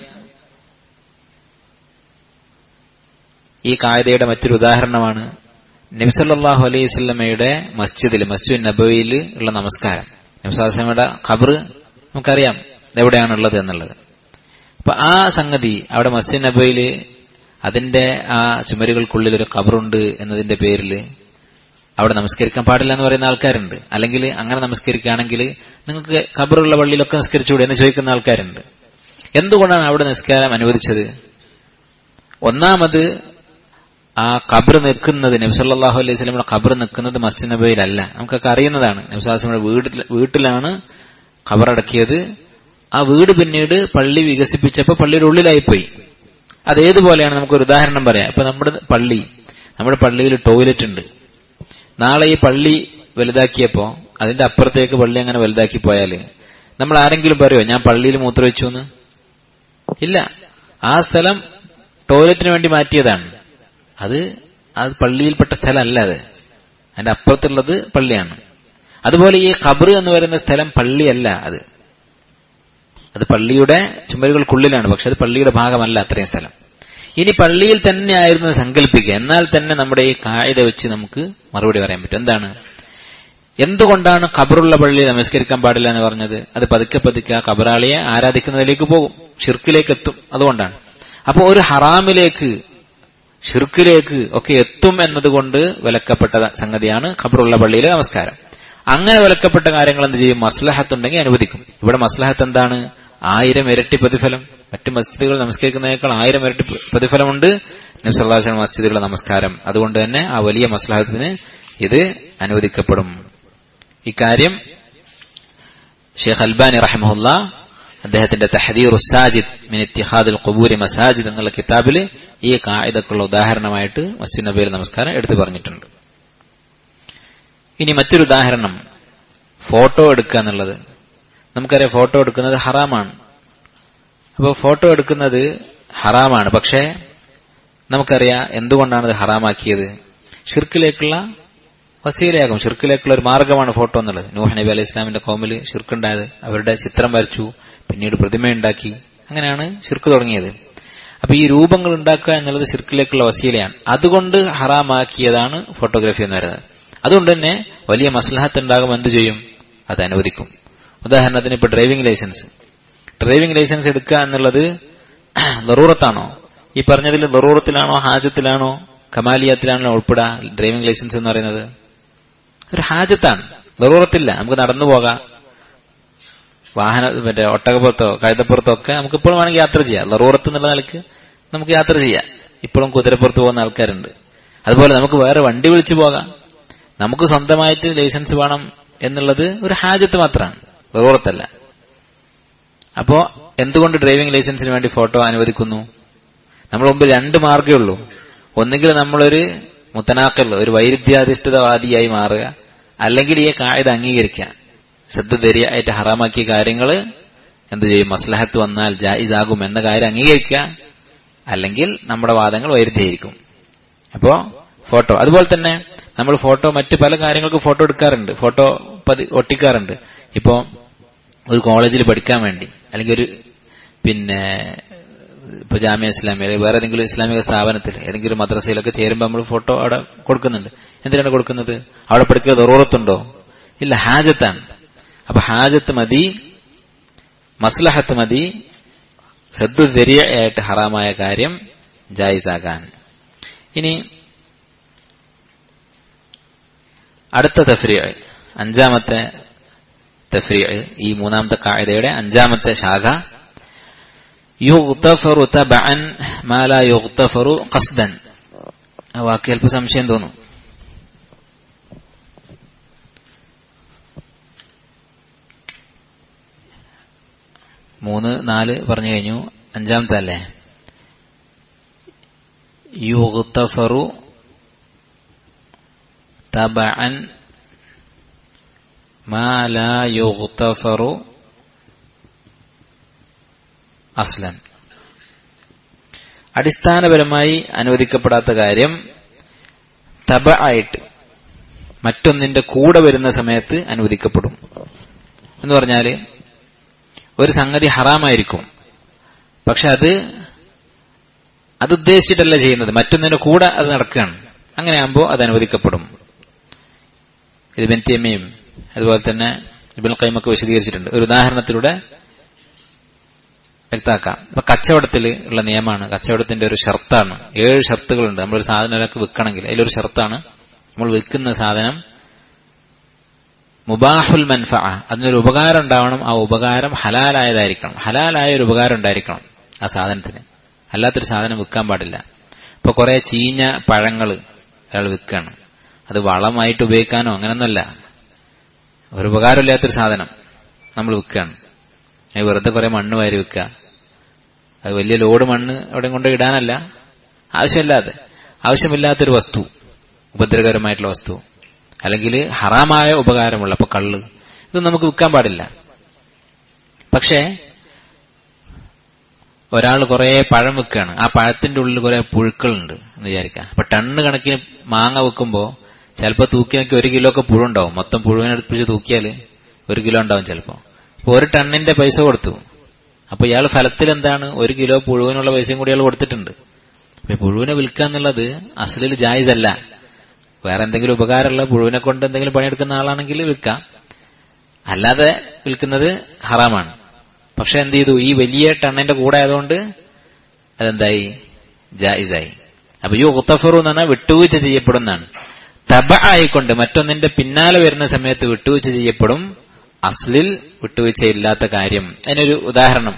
ഈ കായതയുടെ മറ്റൊരു ഉദാഹരണമാണ് നബിസല്ലാഹു അലൈഹി സ്വല്ലമയുടെ മസ്ജിദിൽ മസ്ജിദ് നബവിയിൽ ഉള്ള നമസ്കാരം നബിസ്വലമയുടെ ഖബർ നമുക്കറിയാം എവിടെയാണുള്ളത് എന്നുള്ളത് അപ്പൊ ആ സംഗതി അവിടെ മസ്ജിദ് നബയിൽ അതിന്റെ ആ ചുമരുകൾക്കുള്ളിൽ ഒരു ഖബറുണ്ട് എന്നതിന്റെ പേരിൽ അവിടെ നമസ്കരിക്കാൻ പാടില്ല എന്ന് പറയുന്ന ആൾക്കാരുണ്ട് അല്ലെങ്കിൽ അങ്ങനെ നമസ്കരിക്കുകയാണെങ്കിൽ നിങ്ങൾക്ക് ഖബറുള്ള പള്ളിയിലൊക്കെ നിസ്കരിച്ചുകൂടെ എന്ന് ചോദിക്കുന്ന ആൾക്കാരുണ്ട് എന്തുകൊണ്ടാണ് അവിടെ നിസ്കാരം അനുവദിച്ചത് ഒന്നാമത് ആ ഖബർ നിൽക്കുന്നത് നബ്സല്ലാഹു അലൈഹി സ്വലമിയുടെ ഖബർ നിൽക്കുന്നത് മസ്ജിദ് നബയിലല്ല നമുക്കൊക്കെ അറിയുന്നതാണ് നബ്സാസിയുടെ വീട്ടിൽ വീട്ടിലാണ് ഖബറടക്കിയത് ആ വീട് പിന്നീട് പള്ളി വികസിപ്പിച്ചപ്പോൾ പള്ളിയുടെ ഉള്ളിലായിപ്പോയി അതേതുപോലെയാണ് നമുക്കൊരു ഉദാഹരണം പറയാം ഇപ്പൊ നമ്മുടെ പള്ളി നമ്മുടെ പള്ളിയിൽ ടോയ്ലറ്റ് ഉണ്ട് നാളെ ഈ പള്ളി വലുതാക്കിയപ്പോ അതിന്റെ അപ്പുറത്തേക്ക് പള്ളി അങ്ങനെ വലുതാക്കി പോയാല് നമ്മൾ ആരെങ്കിലും പറയുമോ ഞാൻ പള്ളിയിൽ മൂത്രവെച്ചു എന്ന് ഇല്ല ആ സ്ഥലം ടോയ്ലറ്റിന് വേണ്ടി മാറ്റിയതാണ് അത് അത് പള്ളിയിൽപ്പെട്ട സ്ഥലമല്ല അത് അതിന്റെ അപ്പുറത്തുള്ളത് പള്ളിയാണ് അതുപോലെ ഈ ഖബർ എന്ന് പറയുന്ന സ്ഥലം പള്ളിയല്ല അത് അത് പള്ളിയുടെ ചുമരുകൾക്കുള്ളിലാണ് പക്ഷെ അത് പള്ളിയുടെ ഭാഗമല്ല അത്രയും സ്ഥലം ഇനി പള്ളിയിൽ തന്നെ ആയിരുന്നു സങ്കല്പിക്കുക എന്നാൽ തന്നെ നമ്മുടെ ഈ കായിക വെച്ച് നമുക്ക് മറുപടി പറയാൻ പറ്റും എന്താണ് എന്തുകൊണ്ടാണ് ഖബറുള്ള പള്ളി നമസ്കരിക്കാൻ പാടില്ല എന്ന് പറഞ്ഞത് അത് പതുക്കെ പതുക്കെ ആ ഖബറാളിയെ ആരാധിക്കുന്നതിലേക്ക് പോകും ഷിർക്കിലേക്ക് എത്തും അതുകൊണ്ടാണ് അപ്പോൾ ഒരു ഹറാമിലേക്ക് ഷിർക്കിലേക്ക് ഒക്കെ എത്തും എന്നതുകൊണ്ട് വിലക്കപ്പെട്ട സംഗതിയാണ് ഖബറുള്ള പള്ളിയിലെ നമസ്കാരം അങ്ങനെ വിലക്കപ്പെട്ട കാര്യങ്ങൾ എന്ത് ചെയ്യും മസ്ലഹത്ത് ഉണ്ടെങ്കിൽ അനുവദിക്കും ഇവിടെ മസ്ലഹത്ത് എന്താണ് ആയിരം ഇരട്ടി പ്രതിഫലം മറ്റ് മസ്ജിദുകൾ നമസ്കരിക്കുന്നതിനേക്കാൾ ആയിരം ഇരട്ടി പ്രതിഫലമുണ്ട് നബ്സല്ലാസ്ലം മസ്ജിദുകളുടെ നമസ്കാരം അതുകൊണ്ട് തന്നെ ആ വലിയ മസ്ലഹത്തിന് ഇത് അനുവദിക്കപ്പെടും ഇക്കാര്യം ഷെയ്ഖ് അൽബാനി റഹമുല്ല അദ്ദേഹത്തിന്റെ തഹദീർ സാജിദ് മിൻ ഇത്തിഹാദുൽ ഖുബൂരി മസാജിദ് എന്നുള്ള കിതാബിൽ ഈ കായിദക്കുള്ള ഉദാഹരണമായിട്ട് മസ്ജിദ് നബിയിൽ നമസ്കാരം എടുത്തു പറഞ്ഞിട്ടുണ്ട് ഇനി മറ്റൊരു ഉദാഹരണം ഫോട്ടോ എടുക്കുക എന്നുള്ളത് നമുക്കറിയാം ഫോട്ടോ എടുക്കുന്നത് ഹറാമാണ് അപ്പോൾ ഫോട്ടോ എടുക്കുന്നത് ഹറാമാണ് പക്ഷേ നമുക്കറിയാം എന്തുകൊണ്ടാണ് ഇത് ഹറാമാക്കിയത് ഷിർക്കിലേക്കുള്ള വസീലയാകും ഷിർക്കിലേക്കുള്ള ഒരു മാർഗമാണ് ഫോട്ടോ എന്നുള്ളത് നൂഹ് നബി അലൈഹി ഇസ്ലാമിന്റെ കോമിൽ ഷിർക്കുണ്ടായത് അവരുടെ ചിത്രം വരച്ചു പിന്നീട് പ്രതിമയുണ്ടാക്കി അങ്ങനെയാണ് ഷിർക്ക് തുടങ്ങിയത് അപ്പൊ ഈ രൂപങ്ങൾ ഉണ്ടാക്കുക എന്നുള്ളത് ഷിർക്കിലേക്കുള്ള വസീലയാണ് അതുകൊണ്ട് ഹറാമാക്കിയതാണ് ഫോട്ടോഗ്രാഫി എന്ന് പറയുന്നത് അതുകൊണ്ട് തന്നെ വലിയ മസ്ലഹത്ത് ഉണ്ടാകും എന്ത് ചെയ്യും അത് അനുവദിക്കും ഉദാഹരണത്തിന് ഇപ്പൊ ഡ്രൈവിംഗ് ലൈസൻസ് ഡ്രൈവിംഗ് ലൈസൻസ് എടുക്കുക എന്നുള്ളത് ലറൂറത്താണോ ഈ പറഞ്ഞതിൽ ലറൂറത്തിലാണോ ഹാജത്തിലാണോ കമാലിയത്തിലാണോ ഉൾപ്പെടാ ഡ്രൈവിംഗ് ലൈസൻസ് എന്ന് പറയുന്നത് ഒരു ഹാജത്താണ് ലറൂറത്തില്ല നമുക്ക് നടന്നു പോകാം വാഹന മറ്റേ ഒട്ടകപ്പുറത്തോ കഴുതപ്പുറത്തോ ഒക്കെ നമുക്ക് ഇപ്പോഴും വേണമെങ്കിൽ യാത്ര ചെയ്യാം ലറൂറത്ത് എന്നുള്ള നിലക്ക് നമുക്ക് യാത്ര ചെയ്യാം ഇപ്പോഴും കുതിരപ്പുറത്ത് പോകുന്ന ആൾക്കാരുണ്ട് അതുപോലെ നമുക്ക് വേറെ വണ്ടി വിളിച്ചു പോകാം നമുക്ക് സ്വന്തമായിട്ട് ലൈസൻസ് വേണം എന്നുള്ളത് ഒരു ഹാജത്ത് മാത്രമാണ് ലറൂറത്തല്ല അപ്പോ എന്തുകൊണ്ട് ഡ്രൈവിംഗ് ലൈസൻസിന് വേണ്ടി ഫോട്ടോ അനുവദിക്കുന്നു നമ്മൾ മുമ്പ് രണ്ട് മാർഗമേ ഉള്ളൂ ഒന്നുകിൽ നമ്മളൊരു മുത്തനാക്കൽ ഒരു വൈരുദ്ധ്യാധിഷ്ഠിതവാദിയായി മാറുക അല്ലെങ്കിൽ ഈ കായത അംഗീകരിക്കുക ശ്രദ്ധധരിയായിട്ട് ഹറാമാക്കിയ കാര്യങ്ങൾ എന്ത് ചെയ്യും മസ്ലഹത്ത് വന്നാൽ ജായിസാകും എന്ന കാര്യം അംഗീകരിക്കുക അല്ലെങ്കിൽ നമ്മുടെ വാദങ്ങൾ വൈരുദ്ധ്യമായിരിക്കും അപ്പോ ഫോട്ടോ അതുപോലെ തന്നെ നമ്മൾ ഫോട്ടോ മറ്റ് പല കാര്യങ്ങൾക്ക് ഫോട്ടോ എടുക്കാറുണ്ട് ഫോട്ടോ പതി ഒട്ടിക്കാറുണ്ട് ഇപ്പോ ഒരു കോളേജിൽ പഠിക്കാൻ വേണ്ടി അല്ലെങ്കിൽ ഒരു പിന്നെ ഇപ്പൊ ജാമ്യ ഇസ്ലാമിയ അല്ലെങ്കിൽ വേറെ ഏതെങ്കിലും ഇസ്ലാമിക സ്ഥാപനത്തിൽ ഏതെങ്കിലും മദ്രസയിലൊക്കെ ചേരുമ്പോൾ നമ്മൾ ഫോട്ടോ അവിടെ കൊടുക്കുന്നുണ്ട് എന്തിനാണ് കൊടുക്കുന്നത് അവിടെ പഠിക്കുക ദറൂറത്തുണ്ടോ ഇല്ല ഹാജത്താണ് അപ്പൊ ഹാജത്ത് മതി മസ്ലഹത്ത് മതി സദ്ദു ആയിട്ട് ഹറാമായ കാര്യം ജായിസാകാൻ ഇനി അടുത്ത തഫ്രിയ അഞ്ചാമത്തെ തഫ്രിയ ഈ മൂന്നാമത്തെ കായതയുടെ അഞ്ചാമത്തെ ശാഖ യുഗ്തഫറു തബഅൻ മാ ലാ യുഗ്തഫറു ഖസ്ദൻ ആ വാക്ക് അല്പം സംശയം തോന്നും മൂന്ന് നാല് പറഞ്ഞു കഴിഞ്ഞു അഞ്ചാമത്തെ അല്ലേ യുഗ്തഫറു തബഅൻ മാ ലാ യുഗ്തഫറു അസ്ലൻ അടിസ്ഥാനപരമായി അനുവദിക്കപ്പെടാത്ത കാര്യം തബ ആയിട്ട് മറ്റൊന്നിന്റെ കൂടെ വരുന്ന സമയത്ത് അനുവദിക്കപ്പെടും എന്ന് പറഞ്ഞാല് ഒരു സംഗതി ഹറാമായിരിക്കും പക്ഷെ അത് അത് ഉദ്ദേശിച്ചിട്ടല്ല ചെയ്യുന്നത് മറ്റൊന്നിന്റെ കൂടെ അത് നടക്കുകയാണ് അങ്ങനെയാകുമ്പോൾ അത് അനുവദിക്കപ്പെടും ഇത് ബെന്തിയമ്മയും അതുപോലെ തന്നെ ഇബിൻ കൈമൊക്കെ വിശദീകരിച്ചിട്ടുണ്ട് ഒരു ഉദാഹരണത്തിലൂടെ വ്യക്തമാക്കാം ഇപ്പൊ കച്ചവടത്തിൽ ഉള്ള നിയമമാണ് കച്ചവടത്തിന്റെ ഒരു ഷർത്താണ് ഏഴ് ഷർത്തുകളുണ്ട് നമ്മളൊരു സാധനം ഒരാൾക്ക് വിൽക്കണമെങ്കിൽ അതിലൊരു ഷർത്താണ് നമ്മൾ വിൽക്കുന്ന സാധനം മുബാഹുൽ മൻഫ അതിനൊരു ഉപകാരം ഉണ്ടാവണം ആ ഉപകാരം ഹലാലായതായിരിക്കണം ഹലാലായ ഒരു ഉപകാരം ഉണ്ടായിരിക്കണം ആ സാധനത്തിന് അല്ലാത്തൊരു സാധനം വിൽക്കാൻ പാടില്ല ഇപ്പൊ കുറെ ചീഞ്ഞ പഴങ്ങൾ അയാൾ വിൽക്കുകയാണ് അത് വളമായിട്ട് ഉപയോഗിക്കാനോ അങ്ങനൊന്നല്ല ഒരു ഉപകാരമില്ലാത്തൊരു സാധനം നമ്മൾ വിൽക്കുകയാണ് വെറുതെ കുറെ മണ്ണ് വാരി വെക്കുക അത് വലിയ ലോഡ് മണ്ണ് അവിടെ കൊണ്ട് ഇടാനല്ല ആവശ്യമില്ലാതെ ആവശ്യമില്ലാത്തൊരു വസ്തു ഉപദ്രവകരമായിട്ടുള്ള വസ്തു അല്ലെങ്കിൽ ഹറാമായ ഉപകാരമുള്ള അപ്പൊ കള്ള് ഇത് നമുക്ക് വിൽക്കാൻ പാടില്ല പക്ഷേ ഒരാൾ കുറെ പഴം വെക്കുകയാണ് ആ പഴത്തിന്റെ ഉള്ളിൽ കുറെ പുഴുക്കളുണ്ട് എന്ന് വിചാരിക്കുക അപ്പൊ ടണ്ണ് കണക്കിന് മാങ്ങ വെക്കുമ്പോ ചിലപ്പോൾ തൂക്കി നോക്കി ഒരു കിലോ ഒക്കെ പുഴുണ്ടാവും മൊത്തം പുഴുവിനടുപ്പിച്ച് തൂക്കിയാൽ ഒരു കിലോ ഉണ്ടാവും ചിലപ്പോ അപ്പൊ ഒരു ടണ്ണിന്റെ പൈസ കൊടുത്തു അപ്പൊ ഇയാൾ ഫലത്തിൽ എന്താണ് ഒരു കിലോ പുഴുവിനുള്ള പൈസയും കൂടി ഇയാൾ കൊടുത്തിട്ടുണ്ട് അപ്പൊ പുഴുവിനെ വിൽക്കുക എന്നുള്ളത് അസലിൽ ജായിസല്ല വേറെ എന്തെങ്കിലും ഉപകാരമുള്ള പുഴുവിനെ കൊണ്ട് എന്തെങ്കിലും പണിയെടുക്കുന്ന ആളാണെങ്കിൽ വിൽക്കാം അല്ലാതെ വിൽക്കുന്നത് ഹറാമാണ് പക്ഷെ എന്ത് ചെയ്തു ഈ വലിയ ടണ്ണിന്റെ കൂടെ ആയതുകൊണ്ട് അതെന്തായി ജായിസായി അപ്പൊ ഈ ഉത്തഫറു എന്ന് പറഞ്ഞാൽ വിട്ടുവീഴ്ച ചെയ്യപ്പെടുന്നതാണ് തബ ആയിക്കൊണ്ട് മറ്റൊന്നിന്റെ പിന്നാലെ വരുന്ന സമയത്ത് വിട്ടുവീഴ്ച ചെയ്യപ്പെടും അസ്ലിൽ വിട്ടുവീഴ്ചയില്ലാത്ത കാര്യം അതിനൊരു ഉദാഹരണം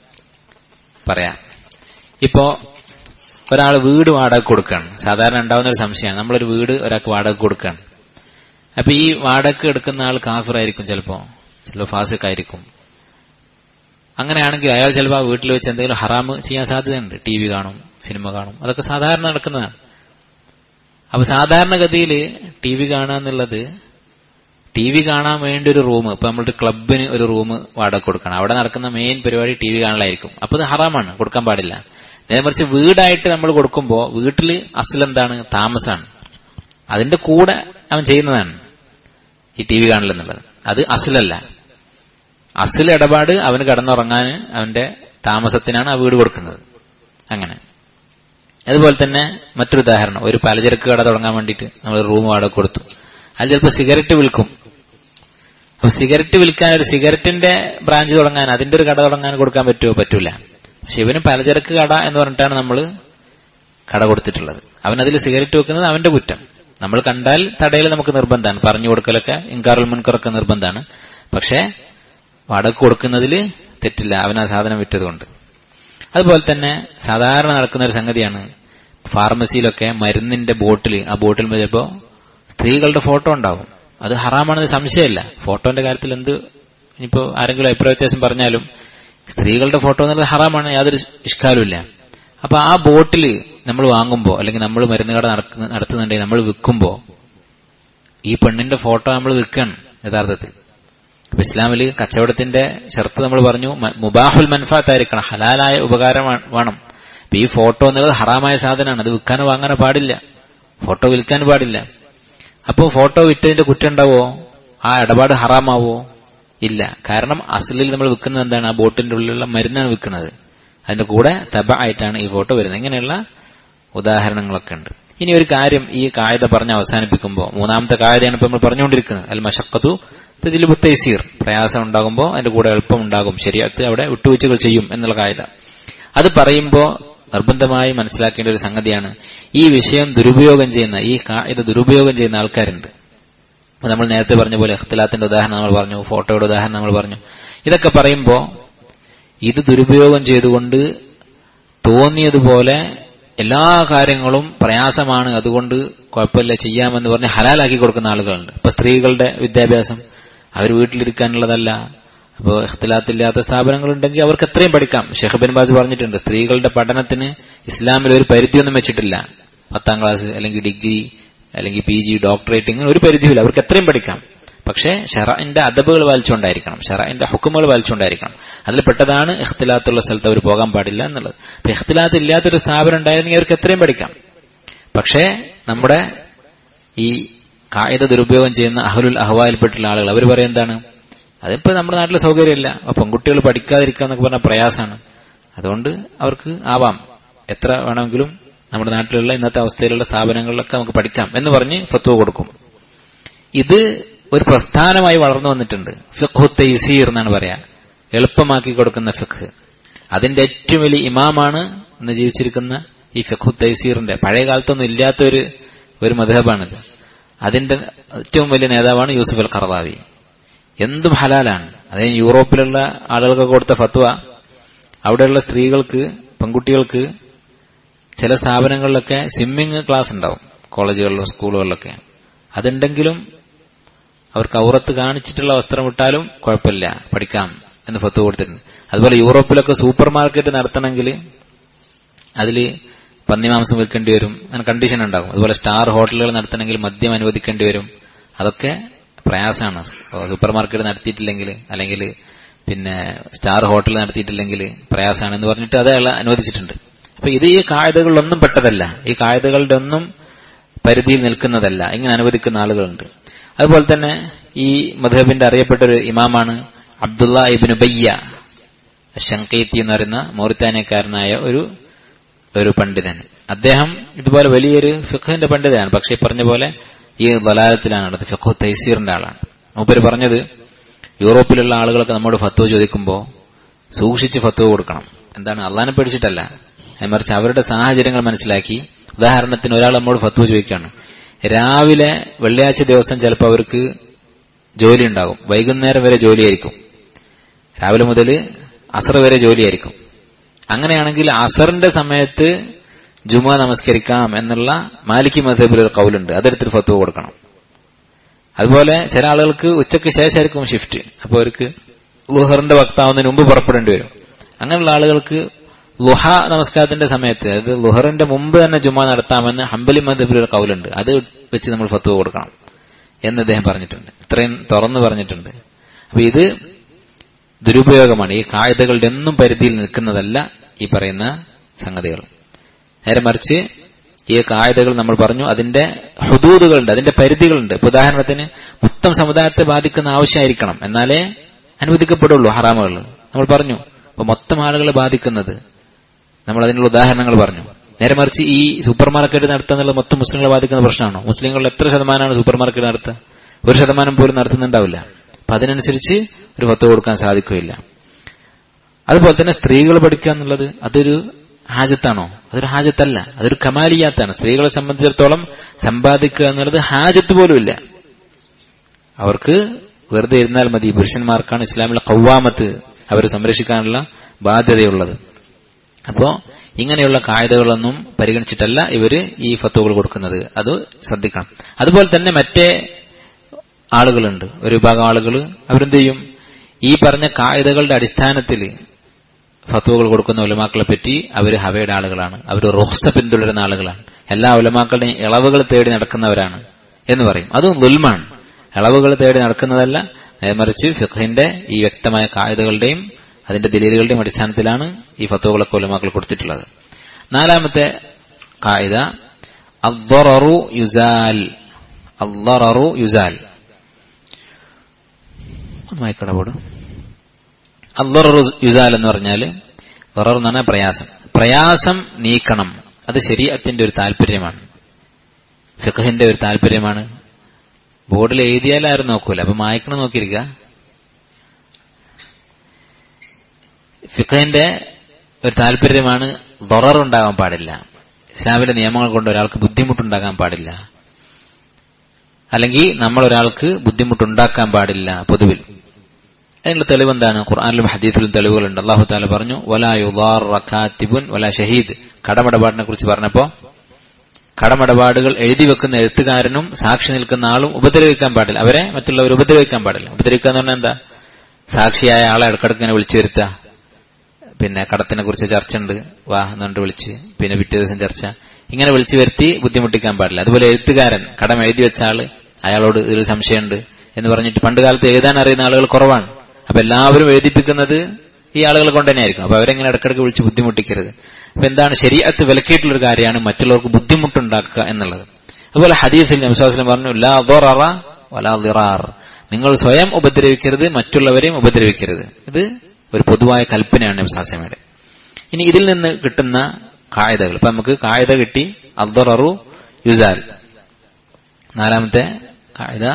പറയാം ഇപ്പോ ഒരാൾ വീട് വാടക കൊടുക്കുകയാണ് സാധാരണ ഉണ്ടാവുന്ന ഒരു സംശയമാണ് നമ്മളൊരു വീട് ഒരാൾക്ക് വാടക കൊടുക്കുകയാണ് അപ്പൊ ഈ വാടക എടുക്കുന്ന ആൾ കാഫിറായിരിക്കും ചിലപ്പോ ചിലപ്പോൾ ഫാസിക്കായിരിക്കും അങ്ങനെയാണെങ്കിൽ അയാൾ ചിലപ്പോൾ ആ വീട്ടിൽ വെച്ച് എന്തെങ്കിലും ഹറാമ് ചെയ്യാൻ സാധ്യതയുണ്ട് ടി വി കാണും സിനിമ കാണും അതൊക്കെ സാധാരണ നടക്കുന്നതാണ് അപ്പൊ സാധാരണഗതിയിൽ ടി വി കാണുക എന്നുള്ളത് ടി വി കാണാൻ വേണ്ടി ഒരു റൂം ഇപ്പൊ നമ്മളൊരു ക്ലബിന് ഒരു റൂം വാടക കൊടുക്കണം അവിടെ നടക്കുന്ന മെയിൻ പരിപാടി ടി വി കാണലായിരിക്കും അപ്പൊ അത് ഹറാമാണ് കൊടുക്കാൻ പാടില്ല നേരെ മറിച്ച് വീടായിട്ട് നമ്മൾ കൊടുക്കുമ്പോൾ വീട്ടിൽ അസലെന്താണ് താമസമാണ് അതിന്റെ കൂടെ അവൻ ചെയ്യുന്നതാണ് ഈ ടി വി കാണലെന്നുള്ളത് അത് അസലല്ല അസൽ ഇടപാട് അവന് കടന്നുറങ്ങാൻ അവന്റെ താമസത്തിനാണ് ആ വീട് കൊടുക്കുന്നത് അങ്ങനെ അതുപോലെ തന്നെ മറ്റൊരു ഉദാഹരണം ഒരു പലചരക്ക് കട തുടങ്ങാൻ വേണ്ടിയിട്ട് നമ്മൾ റൂം വാടക കൊടുത്തു അത് ചിലപ്പോൾ സിഗരറ്റ് വിൽക്കും അപ്പൊ സിഗരറ്റ് വിൽക്കാൻ ഒരു സിഗരറ്റിന്റെ ബ്രാഞ്ച് തുടങ്ങാൻ അതിന്റെ ഒരു കട തുടങ്ങാൻ കൊടുക്കാൻ പറ്റുമോ പറ്റൂല പക്ഷെ ഇവന് പലചരക്ക് കട എന്ന് പറഞ്ഞിട്ടാണ് നമ്മൾ കട കൊടുത്തിട്ടുള്ളത് അവൻ അതിൽ സിഗരറ്റ് വെക്കുന്നത് അവന്റെ കുറ്റം നമ്മൾ കണ്ടാൽ തടയിൽ നമുക്ക് നിർബന്ധമാണ് പറഞ്ഞു കൊടുക്കലൊക്കെ ഇൻകാറുൽ മുൻകറൊക്കെ നിർബന്ധമാണ് പക്ഷേ വാടക കൊടുക്കുന്നതിൽ തെറ്റില്ല അവൻ ആ സാധനം വിറ്റതുകൊണ്ട് അതുപോലെ തന്നെ സാധാരണ നടക്കുന്ന ഒരു സംഗതിയാണ് ഫാർമസിയിലൊക്കെ മരുന്നിന്റെ ബോട്ടിൽ ആ ബോട്ടിൽ ചിലപ്പോൾ സ്ത്രീകളുടെ ഫോട്ടോ ഉണ്ടാവും അത് ഹറാമാണെന്ന് സംശയമില്ല ഫോട്ടോന്റെ കാര്യത്തിൽ എന്ത് ഇനിയിപ്പോ ആരെങ്കിലും അഭിപ്രായ വ്യത്യാസം പറഞ്ഞാലും സ്ത്രീകളുടെ ഫോട്ടോ എന്നുള്ളത് ഹറാമാണ് യാതൊരു ഇഷ്കാലുമില്ല അപ്പൊ ആ ബോട്ടിൽ നമ്മൾ വാങ്ങുമ്പോൾ അല്ലെങ്കിൽ നമ്മൾ മരുന്ന് കട നടക്കുന്ന നടത്തുന്നുണ്ടെങ്കിൽ നമ്മൾ വിൽക്കുമ്പോൾ ഈ പെണ്ണിന്റെ ഫോട്ടോ നമ്മൾ വിൽക്കണം യഥാർത്ഥത്തിൽ അപ്പൊ ഇസ്ലാമിൽ കച്ചവടത്തിന്റെ ഷർത്ത് നമ്മൾ പറഞ്ഞു മുബാഹുൽ മൻഫാത്തായിരിക്കണം ഹലാലായ ഉപകാരം വേണം അപ്പൊ ഈ ഫോട്ടോ എന്നുള്ളത് ഹറാമായ സാധനമാണ് അത് വിൽക്കാനോ വാങ്ങാനോ പാടില്ല ഫോട്ടോ വിൽക്കാൻ പാടില്ല അപ്പോൾ ഫോട്ടോ വിറ്റതിന്റെ കുറ്റം ഉണ്ടാവോ ആ ഇടപാട് ഹറാമാവോ ഇല്ല കാരണം അസലിൽ നമ്മൾ വിൽക്കുന്നത് എന്താണ് ആ ബോട്ടിന്റെ ഉള്ളിലുള്ള മരുന്നാണ് വിൽക്കുന്നത് അതിന്റെ കൂടെ തബ ആയിട്ടാണ് ഈ ഫോട്ടോ വരുന്നത് ഇങ്ങനെയുള്ള ഉദാഹരണങ്ങളൊക്കെ ഉണ്ട് ഇനി ഒരു കാര്യം ഈ കായത പറഞ്ഞ് അവസാനിപ്പിക്കുമ്പോൾ മൂന്നാമത്തെ കായതയാണ് ഇപ്പൊ നമ്മൾ പറഞ്ഞുകൊണ്ടിരിക്കുന്നത് അൽ മഷക്കത്തു തജിലിബു തൈസീർ പ്രയാസം ഉണ്ടാകുമ്പോൾ അതിന്റെ കൂടെ എളുപ്പം ഉണ്ടാകും ശരിയത്ത് അവിടെ വിട്ടുവീഴ്ചകൾ ചെയ്യും എന്നുള്ള കായത അത് പറയുമ്പോൾ നിർബന്ധമായി മനസ്സിലാക്കേണ്ട ഒരു സംഗതിയാണ് ഈ വിഷയം ദുരുപയോഗം ചെയ്യുന്ന ഈ കായത ദുരുപയോഗം ചെയ്യുന്ന ആൾക്കാരുണ്ട് അപ്പൊ നമ്മൾ നേരത്തെ പറഞ്ഞ പോലെ ഇഖ്തിലാത്തിന്റെ ഉദാഹരണം നമ്മൾ പറഞ്ഞു ഫോട്ടോയുടെ ഉദാഹരണം നമ്മൾ പറഞ്ഞു ഇതൊക്കെ പറയുമ്പോൾ ഇത് ദുരുപയോഗം ചെയ്തുകൊണ്ട് തോന്നിയതുപോലെ എല്ലാ കാര്യങ്ങളും പ്രയാസമാണ് അതുകൊണ്ട് കുഴപ്പമില്ല ചെയ്യാമെന്ന് പറഞ്ഞ് ഹലാലാക്കി കൊടുക്കുന്ന ആളുകളുണ്ട് ഇപ്പൊ സ്ത്രീകളുടെ വിദ്യാഭ്യാസം അവർ വീട്ടിലിരിക്കാനുള്ളതല്ല അപ്പോൾ ഇഖ്തിലാത്തില്ലാത്ത സ്ഥാപനങ്ങളുണ്ടെങ്കിൽ അവർക്ക് എത്രയും പഠിക്കാം ഷെയ്ഖ് ബിൻ ബാസ് പറഞ്ഞിട്ടുണ്ട് സ്ത്രീകളുടെ പഠനത്തിന് ഇസ്ലാമിൽ ഒരു പരിധിയൊന്നും വെച്ചിട്ടില്ല പത്താം ക്ലാസ് അല്ലെങ്കിൽ ഡിഗ്രി അല്ലെങ്കിൽ പി ജി ഡോക്ടറേറ്റ് ഇങ്ങനെ ഒരു പരിധിയില്ല അവർക്ക് എത്രയും പഠിക്കാം പക്ഷേ ഷറഇന്റെ അദബുകൾ പാലിച്ചുകൊണ്ടായിരിക്കണം ഷറഇന്റെ ഹുക്കുമുകൾ പാലിച്ചുകൊണ്ടായിരിക്കണം അതിൽ പെട്ടതാണ് ഇഖ്തിലാത്തുള്ള സ്ഥലത്ത് അവർ പോകാൻ പാടില്ല എന്നുള്ളത് അപ്പൊ ഇഖ്തിലാത്ത് ഇല്ലാത്തൊരു സ്ഥാപനം ഉണ്ടായിരുന്നെങ്കിൽ അവർക്ക് എത്രയും പഠിക്കാം പക്ഷേ നമ്മുടെ ഈ കായിക ദുരുപയോഗം ചെയ്യുന്ന അഹലുൽ അഹ്വായിൽപ്പെട്ടുള്ള ആളുകൾ അവർ പറയും എന്താണ് അതിപ്പോ നമ്മുടെ നാട്ടിൽ സൗകര്യമില്ല അപ്പൊ പെൺകുട്ടികൾ പഠിക്കാതിരിക്കുക എന്നൊക്കെ പറഞ്ഞ പ്രയാസമാണ് അതുകൊണ്ട് അവർക്ക് ആവാം എത്ര വേണമെങ്കിലും നമ്മുടെ നാട്ടിലുള്ള ഇന്നത്തെ അവസ്ഥയിലുള്ള സ്ഥാപനങ്ങളിലൊക്കെ നമുക്ക് പഠിക്കാം എന്ന് പറഞ്ഞ് ഫത്വ കൊടുക്കും ഇത് ഒരു പ്രസ്ഥാനമായി വളർന്നു വന്നിട്ടുണ്ട് ഫിഖ്ഹു തൈസീർ എന്നാണ് പറയാ എളുപ്പമാക്കി കൊടുക്കുന്ന ഫിഖ് അതിന്റെ ഏറ്റവും വലിയ ഇമാമാണ് ഇന്ന് ജീവിച്ചിരിക്കുന്ന ഈ ഫിഖ്ഹു തൈസീറിന്റെ പഴയ കാലത്തൊന്നും ഇല്ലാത്തൊരു ഒരു മധബാണിത് അതിന്റെ ഏറ്റവും വലിയ നേതാവാണ് യൂസുഫ് അൽ ഖർദാവി എന്തും ഹലാലാണ് അതേ യൂറോപ്പിലുള്ള ആളുകൾക്ക് കൊടുത്ത ഫത്വ അവിടെയുള്ള സ്ത്രീകൾക്ക് പെൺകുട്ടികൾക്ക് ചില സ്ഥാപനങ്ങളിലൊക്കെ സ്വിമ്മിങ് ക്ലാസ് ഉണ്ടാവും കോളേജുകളിലും സ്കൂളുകളിലൊക്കെ അതുണ്ടെങ്കിലും അവർക്ക് ഔറത്ത് കാണിച്ചിട്ടുള്ള വസ്ത്രം ഇട്ടാലും കുഴപ്പമില്ല പഠിക്കാം എന്ന് ഫത്ത് കൊടുത്തിട്ടുണ്ട് അതുപോലെ യൂറോപ്പിലൊക്കെ സൂപ്പർ മാർക്കറ്റ് നടത്തണമെങ്കിൽ അതിൽ പന്നിമാംസം വിൽക്കേണ്ടി വരും അങ്ങനെ കണ്ടീഷൻ ഉണ്ടാകും അതുപോലെ സ്റ്റാർ ഹോട്ടലുകൾ നടത്തണമെങ്കിൽ മദ്യം അനുവദിക്കേണ്ടി വരും അതൊക്കെ പ്രയാസമാണ് സൂപ്പർ മാർക്കറ്റ് നടത്തിയിട്ടില്ലെങ്കിൽ അല്ലെങ്കിൽ പിന്നെ സ്റ്റാർ ഹോട്ടൽ നടത്തിയിട്ടില്ലെങ്കിൽ പ്രയാസമാണ് എന്ന് പറഞ്ഞിട്ട് അത് അയാൾ അനുവദിച്ചിട്ടുണ്ട് അപ്പൊ ഇത് ഈ കായതകളിലൊന്നും പെട്ടതല്ല ഈ കായതകളുടെ ഒന്നും പരിധിയിൽ നിൽക്കുന്നതല്ല ഇങ്ങനെ അനുവദിക്കുന്ന ആളുകളുണ്ട് അതുപോലെ തന്നെ ഈ മധബിന്റെ അറിയപ്പെട്ട ഒരു ഇമാമാണ് അബ്ദുള്ള ഇബിന് ബയ്യ ഷങ്കീത്തി എന്ന് പറയുന്ന മൗറിത്താനിയക്കാരനായ ഒരു ഒരു പണ്ഡിതൻ അദ്ദേഹം ഇതുപോലെ വലിയൊരു ഫിഖിന്റെ പണ്ഡിതനാണ് പക്ഷെ ഈ പറഞ്ഞ പോലെ ഈ ബലാലത്തിലാണ് ഉള്ളത് ഫിഖു തൈസീറിന്റെ ആളാണ് മൂപ്പര് പറഞ്ഞത് യൂറോപ്പിലുള്ള ആളുകളൊക്കെ നമ്മോട് ഫത്വ ചോദിക്കുമ്പോൾ സൂക്ഷിച്ച് ഫത്വ കൊടുക്കണം എന്താണ് അള്ളാനെ പേടിച്ചിട്ടല്ല മറിച്ച് അവരുടെ സാഹചര്യങ്ങൾ മനസ്സിലാക്കി ഉദാഹരണത്തിന് ഒരാൾ നമ്മോട് ഫത്വ ചോദിക്കുകയാണ് രാവിലെ വെള്ളിയാഴ്ച ദിവസം ചിലപ്പോൾ അവർക്ക് ജോലി ഉണ്ടാകും വൈകുന്നേരം വരെ ജോലിയായിരിക്കും രാവിലെ മുതൽ അസർ വരെ ജോലിയായിരിക്കും അങ്ങനെയാണെങ്കിൽ അസറിന്റെ സമയത്ത് ജുമ നമസ്കരിക്കാം എന്നുള്ള മാലിക്കി മധബിൽ ഒരു കൗലുണ്ട് അതെടുത്തിട്ട് ഫത്വ കൊടുക്കണം അതുപോലെ ചില ആളുകൾക്ക് ഉച്ചയ്ക്ക് ശേഷമായിരിക്കും ഷിഫ്റ്റ് അപ്പോൾ അവർക്ക് ലുഹറിന്റെ വക്താവുന്നതിന് മുമ്പ് പുറപ്പെടേണ്ടി വരും അങ്ങനെയുള്ള ആളുകൾക്ക് ലുഹ നമസ്കാരത്തിന്റെ സമയത്ത് അതായത് ലുഹറിന്റെ മുമ്പ് തന്നെ ജുമ നടത്താമെന്ന് ഹംബലി മധബിൽ ഒരു കൗലുണ്ട് അത് വെച്ച് നമ്മൾ ഫത്വ കൊടുക്കണം എന്ന് അദ്ദേഹം പറഞ്ഞിട്ടുണ്ട് ഇത്രയും തുറന്നു പറഞ്ഞിട്ടുണ്ട് അപ്പൊ ഇത് ദുരുപയോഗമാണ് ഈ കായികകളുടെ ഒന്നും പരിധിയിൽ നിൽക്കുന്നതല്ല ഈ പറയുന്ന സംഗതികൾ നേരെ മറിച്ച് ഈ കായികകൾ നമ്മൾ പറഞ്ഞു അതിന്റെ ഹുദൂദുകളുണ്ട് അതിന്റെ പരിധികളുണ്ട് ഇപ്പൊ ഉദാഹരണത്തിന് മൊത്തം സമുദായത്തെ ബാധിക്കുന്ന ആവശ്യമായിരിക്കണം എന്നാലേ അനുവദിക്കപ്പെടുള്ളൂ ഹറാമുകൾ നമ്മൾ പറഞ്ഞു അപ്പൊ മൊത്തം ആളുകളെ ബാധിക്കുന്നത് നമ്മൾ അതിനുള്ള ഉദാഹരണങ്ങൾ പറഞ്ഞു നേരെ മറിച്ച് ഈ സൂപ്പർ മാർക്കറ്റ് നടത്തുന്നത് മൊത്തം മുസ്ലിങ്ങളെ ബാധിക്കുന്ന പ്രശ്നമാണോ മുസ്ലിങ്ങളിൽ എത്ര ശതമാനമാണ് സൂപ്പർ മാർക്കറ്റ് നടത്തുക ഒരു ശതമാനം പോലും നടത്തുന്നുണ്ടാവില്ല അപ്പൊ അതിനനുസരിച്ച് ഒരു ഫത്ത് കൊടുക്കാൻ സാധിക്കുകയില്ല അതുപോലെ തന്നെ സ്ത്രീകൾ പഠിക്കുക എന്നുള്ളത് അതൊരു ഹാജത്താണോ അതൊരു ഹാജത്തല്ല അതൊരു കമാലിയാത്താണ് സ്ത്രീകളെ സംബന്ധിച്ചിടത്തോളം സമ്പാദിക്കുക എന്നുള്ളത് ഹാജത്ത് പോലുമില്ല അവർക്ക് വെറുതെ ഇരുന്നാൽ മതി പുരുഷന്മാർക്കാണ് ഇസ്ലാമിലെ കൗവാമത്ത് അവരെ സംരക്ഷിക്കാനുള്ള ബാധ്യതയുള്ളത് അപ്പോ ഇങ്ങനെയുള്ള കായതകളൊന്നും പരിഗണിച്ചിട്ടല്ല ഇവര് ഈ ഫത്തുകൾ കൊടുക്കുന്നത് അത് ശ്രദ്ധിക്കണം അതുപോലെ തന്നെ മറ്റേ ആളുകളുണ്ട് ഒരു വിഭാഗം ആളുകൾ അവരെന്ത് ചെയ്യും ഈ പറഞ്ഞ കായതകളുടെ അടിസ്ഥാനത്തിൽ ഫത്തുവകൾ കൊടുക്കുന്ന ഉലമാക്കളെ പറ്റി അവർ ഹവയുടെ ആളുകളാണ് അവർ റുഹ്സ പിന്തുടരുന്ന ആളുകളാണ് എല്ലാ ഉലമാക്കളുടെയും ഇളവുകൾ തേടി നടക്കുന്നവരാണ് എന്ന് പറയും അതും ദുൽമാണ് ഇളവുകൾ തേടി നടക്കുന്നതല്ല മറിച്ച് ഫിഖിന്റെ ഈ വ്യക്തമായ കായതകളുടെയും അതിന്റെ ദലീലുകളുടെയും അടിസ്ഥാനത്തിലാണ് ഈ ഫത്തുവകളൊക്കെ ഉലമാക്കൾ കൊടുത്തിട്ടുള്ളത് നാലാമത്തെ കായിത അദ്ദററു യുസാൽ അദ്ദററു യുസാൽ വായിക്കടപോട് അദ്ദററു യുസാൽ എന്ന് പറഞ്ഞാൽ ദറർ എന്ന് പറഞ്ഞാൽ പ്രയാസം പ്രയാസം നീക്കണം അത് ശരീരത്തിന്റെ ഒരു താല്പര്യമാണ് ഫിഖഹിന്റെ ഒരു താല്പര്യമാണ് ബോർഡിൽ എഴുതിയാൽ ആരും നോക്കൂല അപ്പൊ മായ്ക്കണം നോക്കിയിരിക്കുക ഫിഖഹിന്റെ ഒരു താല്പര്യമാണ് ദൊറർ ഉണ്ടാകാൻ പാടില്ല ഇസ്ലാമിലെ നിയമങ്ങൾ കൊണ്ട് ഒരാൾക്ക് ബുദ്ധിമുട്ടുണ്ടാകാൻ പാടില്ല അല്ലെങ്കിൽ നമ്മൾ ഒരാൾക്ക് ബുദ്ധിമുട്ടുണ്ടാക്കാൻ പാടില്ല പൊതുവിൽ അതിനുള്ള തെളിവ് എന്താണ് ഖുർആാനിലും ഹദീസിലും തെളിവുകളുണ്ട് അള്ളാഹു താല പറഞ്ഞു വലാ യുദാർ റക്കാത്തിബുൻ വലാ ഷഹീദ് കടമിടപാടിനെ കുറിച്ച് പറഞ്ഞപ്പോ കടമിടപാടുകൾ എഴുതി വെക്കുന്ന എഴുത്തുകാരനും സാക്ഷി നിൽക്കുന്ന ആളും ഉപദ്രവിക്കാൻ പാടില്ല അവരെ മറ്റുള്ളവർ ഉപദ്രവിക്കാൻ പാടില്ല ഉപദ്രവിക്കുക എന്ന് പറഞ്ഞാൽ എന്താ സാക്ഷിയായ ആളെ ഇടക്കിടക്കിനെ വിളിച്ചു വരുത്തുക പിന്നെ കടത്തിനെ കുറിച്ച് ചർച്ച ഉണ്ട് വാ എന്നുകൊണ്ട് വിളിച്ച് പിന്നെ പിറ്റേ ദിവസം ചർച്ച ഇങ്ങനെ വിളിച്ചു വരുത്തി ബുദ്ധിമുട്ടിക്കാൻ പാടില്ല അതുപോലെ എഴുത്തുകാരൻ കടം എഴുതി വെച്ച ആള് അയാളോട് ഇതിൽ സംശയമുണ്ട് എന്ന് പറഞ്ഞിട്ട് പണ്ട് കാലത്ത് എഴുതാൻ അറിയുന്ന ആളുകൾ കുറവാണ് അപ്പൊ എല്ലാവരും എഴുതിപ്പിക്കുന്നത് ഈ ആളുകൾ കൊണ്ട് തന്നെയായിരിക്കും അപ്പൊ അവരെങ്ങനെ ഇടക്കിടക്ക് വിളിച്ച് ബുദ്ധിമുട്ടിക്കരുത് അപ്പൊ എന്താണ് ശരിയത്ത് വിലക്കിയിട്ടുള്ള ഒരു കാര്യമാണ് മറ്റുള്ളവർക്ക് ബുദ്ധിമുട്ടുണ്ടാക്കുക എന്നുള്ളത് അതുപോലെ ഹദീസിൽ നബ്സാസ്ലം പറഞ്ഞു ലാ ദൊറ വലാ ദിറാർ നിങ്ങൾ സ്വയം ഉപദ്രവിക്കരുത് മറ്റുള്ളവരെയും ഉപദ്രവിക്കരുത് ഇത് ഒരു പൊതുവായ കൽപ്പനയാണ് നബ്സാസ്ലമയുടെ ഇനി ഇതിൽ നിന്ന് കിട്ടുന്ന കായതകൾ ഇപ്പൊ നമുക്ക് കായത കിട്ടി അദ്ദറു യുസാൽ നാലാമത്തെ കായത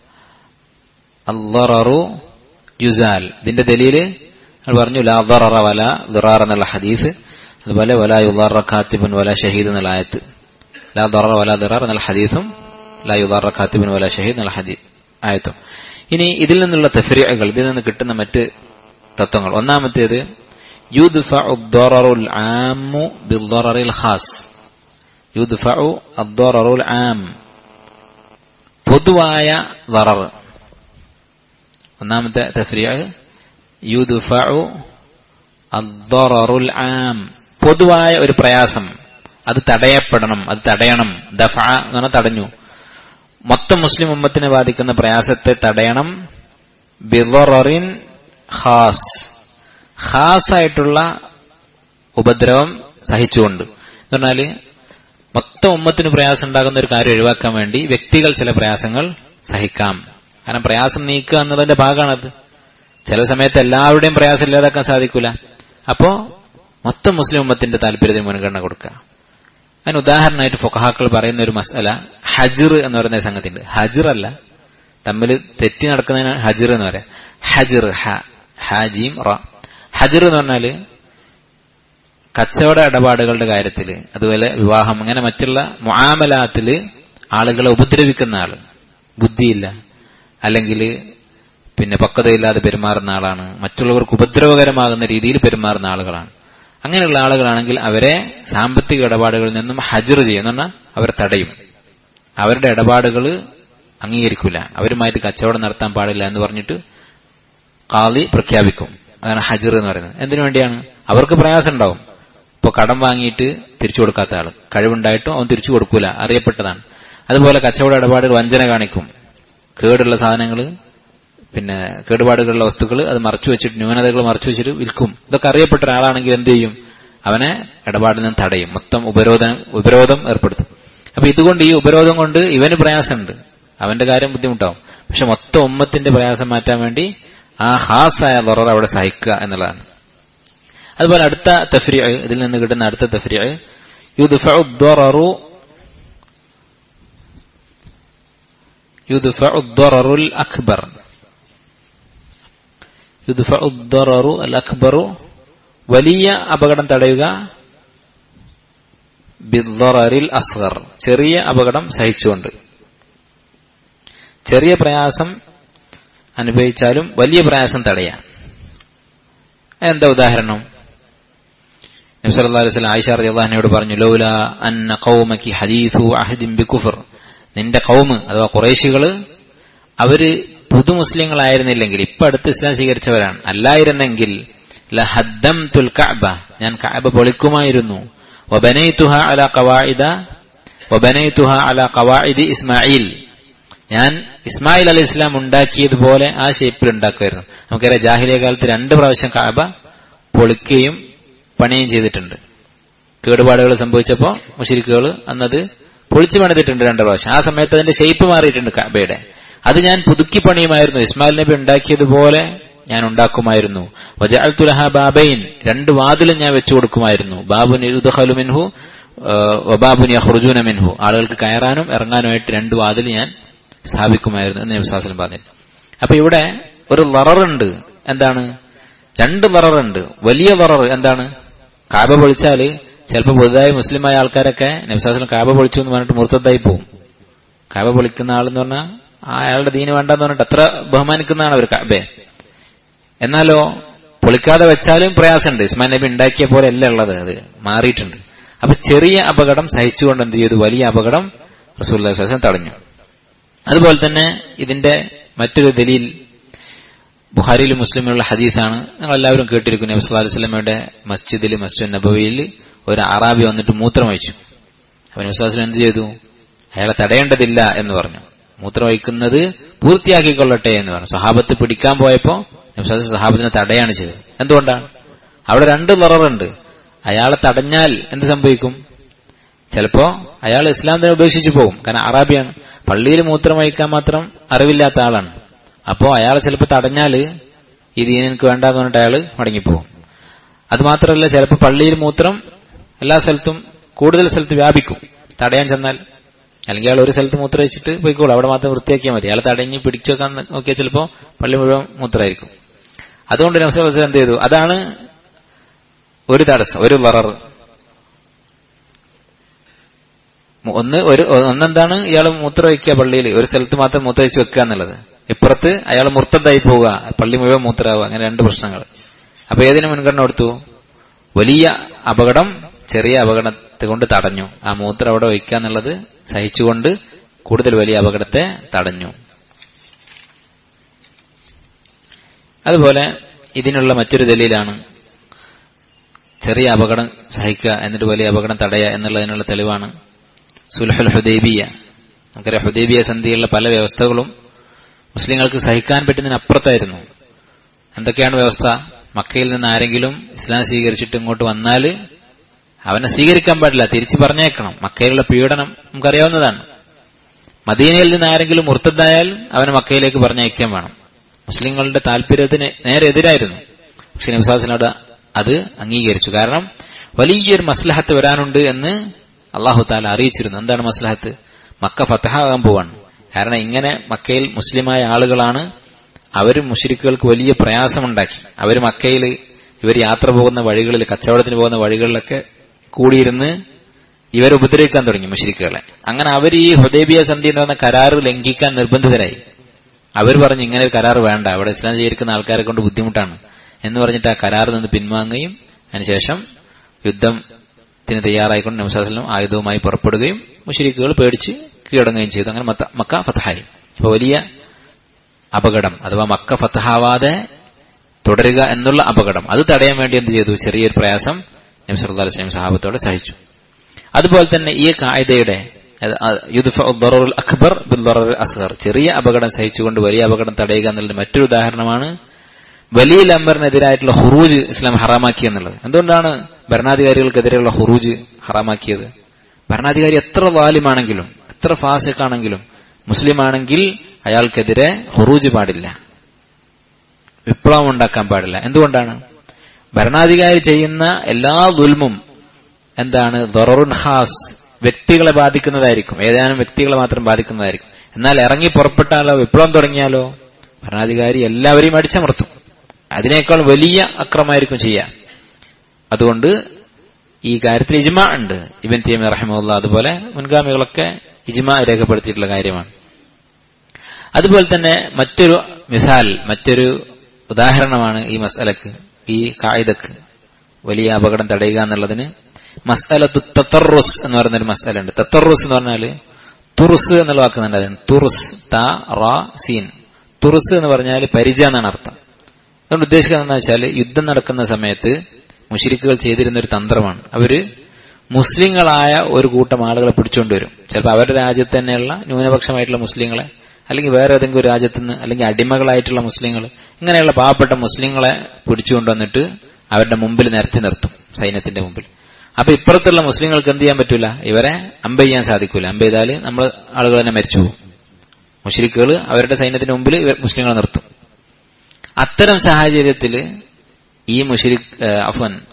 അദ്ദറു യുസാൽ ഇതിന്റെ ദലീല് പറഞ്ഞു ലാ ദററ വല ദുറാർ എന്നുള്ള ഹദീസ് അതുപോലെ വല യുദാറ ഖാത്തിബുൻ വല ഷഹീദ് എന്നുള്ള ആയത്ത് ലാ ദററ വല ദിറാർ എന്നുള്ള ഹദീസും ലാ യുദാറ ഖാത്തിബുൻ വല ഷഹീദ് എന്നുള്ള ഹദീസ് ആയത്തും ഇനി ഇതിൽ നിന്നുള്ള തഫ്രിയകൾ ഇതിൽ നിന്ന് കിട്ടുന്ന മറ്റ് തത്വങ്ങൾ ഒന്നാമത്തേത് يدفع الضرر العام بالضرر الخاص يدفع الضرر العام പൊതുവായ ضرر ഒന്നാമത്തെ തഫ്രിയ യുദ്ഫഉ അദ്ദററുൽ ആം പൊതുവായ ഒരു പ്രയാസം അത് തടയപ്പെടണം അത് തടയണം ദഫ എന്ന് പറഞ്ഞാൽ തടഞ്ഞു മൊത്തം മുസ്ലിം ഉമ്മത്തിനെ ബാധിക്കുന്ന പ്രയാസത്തെ തടയണം ബിദറിൻ ഖാസ് ഖാസായിട്ടുള്ള ഉപദ്രവം സഹിച്ചുകൊണ്ട് എന്ന് പറഞ്ഞാല് മൊത്തം ഉമ്മത്തിന് പ്രയാസം ഉണ്ടാകുന്ന ഒരു കാര്യം ഒഴിവാക്കാൻ വേണ്ടി വ്യക്തികൾ ചില പ്രയാസങ്ങൾ സഹിക്കാം കാരണം പ്രയാസം നീക്കുക എന്നുള്ളതിന്റെ ഭാഗമാണത് ചില സമയത്ത് എല്ലാവരുടെയും പ്രയാസം ഇല്ലാതാക്കാൻ സാധിക്കൂല അപ്പോ മൊത്തം മുസ്ലിം ഉമ്മത്തിന്റെ താല്പര്യത്തിന് മുൻഗണന കൊടുക്കുക അതിന് ഉദാഹരണമായിട്ട് ഫൊക്കഹാക്കൾ പറയുന്ന ഒരു മസല ഹജിർ എന്ന് പറയുന്ന സംഗതി ഉണ്ട് ഹജിർ അല്ല തമ്മിൽ തെറ്റി നടക്കുന്നതിന് ഹജിർ എന്ന് പറയാം ഹജിർ ഹ ഹാജീം റ ഹജിർ എന്ന് പറഞ്ഞാല് കച്ചവട ഇടപാടുകളുടെ കാര്യത്തിൽ അതുപോലെ വിവാഹം അങ്ങനെ മറ്റുള്ള മുആമലാത്തില് ആളുകളെ ഉപദ്രവിക്കുന്ന ആള് ബുദ്ധിയില്ല അല്ലെങ്കിൽ പിന്നെ പക്വതയില്ലാതെ പെരുമാറുന്ന ആളാണ് മറ്റുള്ളവർക്ക് ഉപദ്രവകരമാകുന്ന രീതിയിൽ പെരുമാറുന്ന ആളുകളാണ് അങ്ങനെയുള്ള ആളുകളാണെങ്കിൽ അവരെ സാമ്പത്തിക ഇടപാടുകളിൽ നിന്നും ഹജിർ ചെയ്യുന്ന പറഞ്ഞാൽ അവരെ തടയും അവരുടെ ഇടപാടുകൾ അംഗീകരിക്കില്ല അവരുമായിട്ട് കച്ചവടം നടത്താൻ പാടില്ല എന്ന് പറഞ്ഞിട്ട് കാളി പ്രഖ്യാപിക്കും അതാണ് ഹജിർ എന്ന് പറയുന്നത് എന്തിനു വേണ്ടിയാണ് അവർക്ക് പ്രയാസം ഉണ്ടാവും ഇപ്പോൾ കടം വാങ്ങിയിട്ട് തിരിച്ചു കൊടുക്കാത്ത ആള് കഴിവുണ്ടായിട്ടും അവൻ തിരിച്ചു കൊടുക്കൂല അറിയപ്പെട്ടതാണ് അതുപോലെ കച്ചവട ഇടപാടുകൾ വഞ്ചന കാണിക്കും കേടുള്ള സാധനങ്ങൾ പിന്നെ കേടുപാടുകളുള്ള വസ്തുക്കൾ അത് മറച്ചു വെച്ചിട്ട് ന്യൂനതകൾ മറച്ചു വെച്ചിട്ട് വിൽക്കും ഇതൊക്കെ അറിയപ്പെട്ട ഒരാളാണെങ്കിൽ എന്ത് ചെയ്യും അവനെ ഇടപാടിൽ നിന്ന് തടയും മൊത്തം ഉപരോധം ഉപരോധം ഏർപ്പെടുത്തും അപ്പൊ ഇതുകൊണ്ട് ഈ ഉപരോധം കൊണ്ട് ഇവന് പ്രയാസമുണ്ട് അവന്റെ കാര്യം ബുദ്ധിമുട്ടാവും പക്ഷെ മൊത്തം ഉമ്മത്തിന്റെ പ്രയാസം മാറ്റാൻ വേണ്ടി ആ ഹാസായ ലൊറർ അവിടെ സഹിക്കുക എന്നുള്ളതാണ് അതുപോലെ അടുത്ത തഫ്രിയ ഇതിൽ നിന്ന് കിട്ടുന്ന അടുത്ത തഫ്രിയ യുദ്ഫഉ ദ്വററു യുദ്ഫഉ ദ്വററുൽ അക്ബർ യുദ്ഫഉ ദ്വററു അൽ അക്ബറു വലിയ അപകടം തടയുക ബിദ്ദറിൽ അസ്ഗർ ചെറിയ അപകടം സഹിച്ചുകൊണ്ട് ചെറിയ പ്രയാസം അനുഭവിച്ചാലും വലിയ പ്രയാസം തടയാം എന്താ ഉദാഹരണം നബ്സല്ലാ അലൈഹി ആയിഷ റളിയല്ലാഹുവിനോട് പറഞ്ഞു ലൗല അന്ന ഖൗമക്കി ഹദീസു അഹദിൻ ബികുഫർ നിന്റെ കൗമ് അഥവാ കുറേശികള് അവര് പുതു മുസ്ലിങ്ങളായിരുന്നില്ലെങ്കിൽ ഇപ്പൊ അടുത്ത് ഇസ്ലാം സ്വീകരിച്ചവരാണ് അല്ലായിരുന്നെങ്കിൽ ലഹദ്ദം തുൽ കഅബ ഞാൻ കഅബ പൊളിക്കുമായിരുന്നു വബനൈതുഹ അല ഖവാഇദ വബനൈതുഹ അല ഖവാഇദി ഇസ്മായിൽ ഞാൻ ഇസ്മായിൽ അലി ഇസ്ലാം ഉണ്ടാക്കിയതുപോലെ ആ ഷേപ്പിൽ ഉണ്ടാക്കുമായിരുന്നു നമുക്കറിയാം ജാഹിലിയ കാലത്ത് രണ്ട് പ്രാവശ്യം കാബ പൊളിക്കുകയും പണിയും ചെയ്തിട്ടുണ്ട് കേടുപാടുകൾ സംഭവിച്ചപ്പോൾ മുഷിരിക്കുകൾ അന്നത് പൊളിച്ചു പണിതിട്ടുണ്ട് രണ്ട് പ്രാവശ്യം ആ സമയത്ത് അതിന്റെ ഷേപ്പ് മാറിയിട്ടുണ്ട് കാബയുടെ അത് ഞാൻ പുതുക്കി പണിയുമായിരുന്നു ഇസ്മായിൽ നബി ഉണ്ടാക്കിയതുപോലെ ഞാൻ ഉണ്ടാക്കുമായിരുന്നു വജഅൽതുലഹ ബാബൈൻ രണ്ട് വാതിലും ഞാൻ വെച്ചു കൊടുക്കുമായിരുന്നു ബാബുൻ യുദ്ഖലു മിൻഹു വബാബുൻ യഹ്റുജൂന മിൻഹു ആളുകൾക്ക് കയറാനും ഇറങ്ങാനുമായിട്ട് രണ്ട് വാതിൽ ഞാൻ സ്ഥാപിക്കുമായിരുന്നു എന്ന് വിശ്വാസം പറഞ്ഞു അപ്പൊ ഇവിടെ ഒരു ലററുണ്ട് എന്താണ് രണ്ട് ലററുണ്ട് വലിയ ലറർ എന്താണ് കാബ പൊളിച്ചാല് ചിലപ്പോൾ പുതുതായി മുസ്ലിമായ ആൾക്കാരൊക്കെ നബ്സാസിലും കാബ പൊളിച്ചു എന്ന് പറഞ്ഞിട്ട് മുർത്തത്തായി പോകും കാബ പൊളിക്കുന്ന ആളെന്ന് പറഞ്ഞാൽ അയാളുടെ ദീന് വേണ്ടെന്ന് പറഞ്ഞിട്ട് അത്ര ബഹുമാനിക്കുന്നതാണ് അവർ കാബെ എന്നാലോ പൊളിക്കാതെ വെച്ചാലും പ്രയാസമുണ്ട് ഇസ്മാൻ നബി ഉണ്ടാക്കിയ പോലെ അല്ല ഉള്ളത് അത് മാറിയിട്ടുണ്ട് അപ്പൊ ചെറിയ അപകടം സഹിച്ചുകൊണ്ട് എന്ത് ചെയ്തു വലിയ അപകടം റസൂൽ തടഞ്ഞു അതുപോലെ തന്നെ ഇതിന്റെ മറ്റൊരു ദലീൽ ബുഹാരിയിലും മുസ്ലിമിലുള്ള ഹദീസാണ് നിങ്ങൾ എല്ലാവരും കേട്ടിരിക്കുന്നു നബി സ്വല്ലല്ലാഹു അലൈഹി വസല്ലമയുടെ മസ്ജിദിൽ മസ്ജിദ് നബവിയിൽ ഒരു അറാബി വന്നിട്ട് മൂത്രം ഒഴിച്ചു അപ്പൊ നബി സ്വല്ലല്ലാഹു എന്ത് ചെയ്തു അയാളെ തടയേണ്ടതില്ല എന്ന് പറഞ്ഞു മൂത്രം ഒഴിക്കുന്നത് പൂർത്തിയാക്കിക്കൊള്ളട്ടെ എന്ന് പറഞ്ഞു സഹാബത്ത് പിടിക്കാൻ പോയപ്പോ നബി സഹാബത്തിനെ തടയാണ് ചെയ്തത് എന്തുകൊണ്ടാണ് അവിടെ രണ്ട് ലററുണ്ട് അയാളെ തടഞ്ഞാൽ എന്ത് സംഭവിക്കും ചിലപ്പോ അയാൾ ഇസ്ലാം തന്നെ ഉപേക്ഷിച്ചു പോകും കാരണം അറാബിയാണ് പള്ളിയിൽ മൂത്രം വഹിക്കാൻ മാത്രം അറിവില്ലാത്ത ആളാണ് അപ്പോ അയാൾ ചിലപ്പോൾ തടഞ്ഞാല് ഈ ദീൻ എനിക്ക് വേണ്ടാന്ന് പറഞ്ഞിട്ട് അയാൾ മടങ്ങിപ്പോകും അത് മാത്രമല്ല ചിലപ്പോൾ പള്ളിയിൽ മൂത്രം എല്ലാ സ്ഥലത്തും കൂടുതൽ സ്ഥലത്ത് വ്യാപിക്കും തടയാൻ ചെന്നാൽ അല്ലെങ്കിൽ അയാൾ ഒരു സ്ഥലത്ത് മൂത്രം വെച്ചിട്ട് പോയിക്കോളൂ അവിടെ മാത്രം വൃത്തിയാക്കിയാൽ മതി അയാൾ തടഞ്ഞ് പിടിച്ചു വെക്കാൻ നോക്കിയാൽ ചിലപ്പോൾ പള്ളി മുഴുവൻ മൂത്രമായിരിക്കും അതുകൊണ്ട് നംസൽ എന്ത് ചെയ്തു അതാണ് ഒരു തടസ്സം ഒരു വറർ ഒന്ന് ഒരു ഒന്നെന്താണ് ഇയാൾ മൂത്രം വയ്ക്കുക പള്ളിയിൽ ഒരു സ്ഥലത്ത് മാത്രം മൂത്രം വെച്ച് വെക്കുക എന്നുള്ളത് ഇപ്പുറത്ത് അയാൾ മുർത്തതായി പോവുക പള്ളി മുഴുവൻ മൂത്രാവുക അങ്ങനെ രണ്ട് പ്രശ്നങ്ങൾ അപ്പൊ ഏതിനു മുൻഗണന കൊടുത്തു വലിയ അപകടം ചെറിയ അപകടത്തെ കൊണ്ട് തടഞ്ഞു ആ മൂത്രം അവിടെ വയ്ക്കുക എന്നുള്ളത് സഹിച്ചുകൊണ്ട് കൂടുതൽ വലിയ അപകടത്തെ തടഞ്ഞു അതുപോലെ ഇതിനുള്ള മറ്റൊരു ദലീലാണ് ചെറിയ അപകടം സഹിക്കുക എന്നിട്ട് വലിയ അപകടം തടയുക എന്നുള്ളതിനുള്ള തെളിവാണ് സുൽഹുൽ ഹുദൈബിയ നമുക്കറിയാം ഹുദൈബിയ സന്ധിയിലുള്ള പല വ്യവസ്ഥകളും മുസ്ലിങ്ങൾക്ക് സഹിക്കാൻ പറ്റുന്നതിനപ്പുറത്തായിരുന്നു എന്തൊക്കെയാണ് വ്യവസ്ഥ മക്കയിൽ നിന്ന് ആരെങ്കിലും ഇസ്ലാം സ്വീകരിച്ചിട്ട് ഇങ്ങോട്ട് വന്നാൽ അവനെ സ്വീകരിക്കാൻ പാടില്ല തിരിച്ചു പറഞ്ഞേക്കണം മക്കയിലുള്ള പീഡനം നമുക്കറിയാവുന്നതാണ് മദീനയിൽ നിന്ന് ആരെങ്കിലും മുർത്തതായാൽ അവനെ മക്കയിലേക്ക് പറഞ്ഞയക്കാൻ വേണം മുസ്ലിങ്ങളുടെ താല്പര്യത്തിന് നേരെ എതിരായിരുന്നു പക്ഷെ നബ്സാസിനോട് അത് അംഗീകരിച്ചു കാരണം വലിയൊരു മസ്ലഹത്ത് വരാനുണ്ട് എന്ന് അള്ളാഹു താല അറിയിച്ചിരുന്നു എന്താണ് മസ്ലഹത്ത് മക്ക ഫത്തഹാകാൻ പോവാണ് കാരണം ഇങ്ങനെ മക്കയിൽ മുസ്ലിമായ ആളുകളാണ് അവർ മുഷരിക്കുകൾക്ക് വലിയ പ്രയാസമുണ്ടാക്കി അവർ മക്കയിൽ ഇവർ യാത്ര പോകുന്ന വഴികളിൽ കച്ചവടത്തിന് പോകുന്ന വഴികളിലൊക്കെ കൂടിയിരുന്ന് ഇവരെ ഉപദ്രവിക്കാൻ തുടങ്ങി മുഷരിക്കുകളെ അങ്ങനെ അവർ ഈ ഹുദൈബിയ സന്ധി എന്ന് പറഞ്ഞ കരാറ് ലംഘിക്കാൻ നിർബന്ധിതരായി അവർ പറഞ്ഞു ഇങ്ങനെ ഒരു കരാർ വേണ്ട അവിടെ ഇസ്ലാം സ്വീകരിക്കുന്ന ആൾക്കാരെ കൊണ്ട് ബുദ്ധിമുട്ടാണ് എന്ന് പറഞ്ഞിട്ട് ആ കരാറിൽ നിന്ന് പിൻവാങ്ങുകയും അതിനുശേഷം യുദ്ധത്തിന് തയ്യാറായിക്കൊണ്ട് നബ്സാസ്ലം ആയുധവുമായി പുറപ്പെടുകയും മുഷരിക്കുകൾ പേടിച്ച് കീഴടങ്ങുകയും ചെയ്തു അങ്ങനെ മക്ക ഫത്തഹായി അപ്പൊ വലിയ അപകടം അഥവാ മക്ക ഫത്തഹാവാതെ തുടരുക എന്നുള്ള അപകടം അത് തടയാൻ വേണ്ടി എന്ത് ചെയ്തു ചെറിയൊരു പ്രയാസം നബി സല്ലല്ലാഹു അലൈഹി വസല്ലം സഹാബത്തോടെ സഹിച്ചു അതുപോലെ തന്നെ ഈ കായിദയുടെ അക്ബർ അസ്ഹർ ചെറിയ അപകടം സഹിച്ചുകൊണ്ട് വലിയ അപകടം തടയുക എന്നുള്ളത് മറ്റൊരു ഉദാഹരണമാണ് വലിയ അമറിനെതിരായിട്ടുള്ള ഹുറൂജ് ഇസ്ലാം ഹറാമാക്കി എന്നുള്ളത് എന്തുകൊണ്ടാണ് ഭരണാധികാരികൾക്കെതിരെയുള്ള ഹുറൂജ് ഹറാമാക്കിയത് ഭരണാധികാരി എത്ര വാലിമാണെങ്കിലും എത്ര ഫാസിഖാണെങ്കിലും മുസ്ലിം ആണെങ്കിൽ അയാൾക്കെതിരെ ഹുറൂജ് പാടില്ല വിപ്ലവം ഉണ്ടാക്കാൻ പാടില്ല എന്തുകൊണ്ടാണ് ഭരണാധികാരി ചെയ്യുന്ന എല്ലാ ദുൽമും എന്താണ് ദൊറുൻ ഖാസ് വ്യക്തികളെ ബാധിക്കുന്നതായിരിക്കും ഏതാനും വ്യക്തികളെ മാത്രം ബാധിക്കുന്നതായിരിക്കും എന്നാൽ ഇറങ്ങി പുറപ്പെട്ടാലോ വിപ്ലവം തുടങ്ങിയാലോ ഭരണാധികാരി എല്ലാവരെയും അടിച്ചമർത്തും അതിനേക്കാൾ വലിയ അക്രമമായിരിക്കും ചെയ്യുക അതുകൊണ്ട് ഈ കാര്യത്തിൽ ഇജ്മ ഉണ്ട് ഇബൻ തീമി റഹിമുള്ള അതുപോലെ മുൻഗാമികളൊക്കെ ഇജ്മ രേഖപ്പെടുത്തിയിട്ടുള്ള കാര്യമാണ് അതുപോലെ തന്നെ മറ്റൊരു മിസാൽ മറ്റൊരു ഉദാഹരണമാണ് ഈ മസലക്ക് ഈ കായിദക്ക് വലിയ അപകടം തടയുക എന്നുള്ളതിന് മസ്അലത്തു തത്തറുസ് എന്ന് പറയുന്നൊരു മസ്അല ഉണ്ട് തത്തറുസ് എന്ന് പറഞ്ഞാല് തുറുസ് എന്നുള്ള വാക്കുന്നുണ്ട് അതിന് തുറുസ് ത റ സീൻ തുറുസ് എന്ന് പറഞ്ഞാൽ പരിച എന്നാണ് അർത്ഥം അതുകൊണ്ട് ഉദ്ദേശിക്കുന്നത് എന്താ വെച്ചാൽ യുദ്ധം നടക്കുന്ന സമയത്ത് മുഷിരിക്കുകൾ ചെയ്തിരുന്ന ഒരു തന്ത്രമാണ് അവര് മുസ്ലിങ്ങളായ ഒരു കൂട്ടം ആളുകളെ പിടിച്ചുകൊണ്ടുവരും ചിലപ്പോൾ അവരുടെ രാജ്യത്ത് തന്നെയുള്ള ന്യൂനപക്ഷമായിട്ടുള്ള മുസ്ലിങ്ങളെ അല്ലെങ്കിൽ വേറെ ഏതെങ്കിലും ഒരു രാജ്യത്ത് നിന്ന് അല്ലെങ്കിൽ അടിമകളായിട്ടുള്ള മുസ്ലിങ്ങൾ ഇങ്ങനെയുള്ള പാവപ്പെട്ട മുസ്ലിങ്ങളെ പിടിച്ചുകൊണ്ടുവന്നിട്ട് അവരുടെ മുമ്പിൽ നിരത്തി നിർത്തും സൈന്യത്തിന്റെ മുമ്പിൽ അപ്പൊ ഇപ്പുറത്തുള്ള മുസ്ലിങ്ങൾക്ക് എന്ത് ചെയ്യാൻ പറ്റൂല ഇവരെ അമ്പ ചെയ്യാൻ സാധിക്കൂല അമ്പ ചെയ്താൽ നമ്മൾ ആളുകൾ തന്നെ മരിച്ചു പോകും മുഷരിക്കുകൾ അവരുടെ സൈന്യത്തിന് മുമ്പിൽ മുസ്ലിങ്ങളെ നിർത്തും അത്തരം സാഹചര്യത്തിൽ ഈ മുഷരിഖ് അഫൻ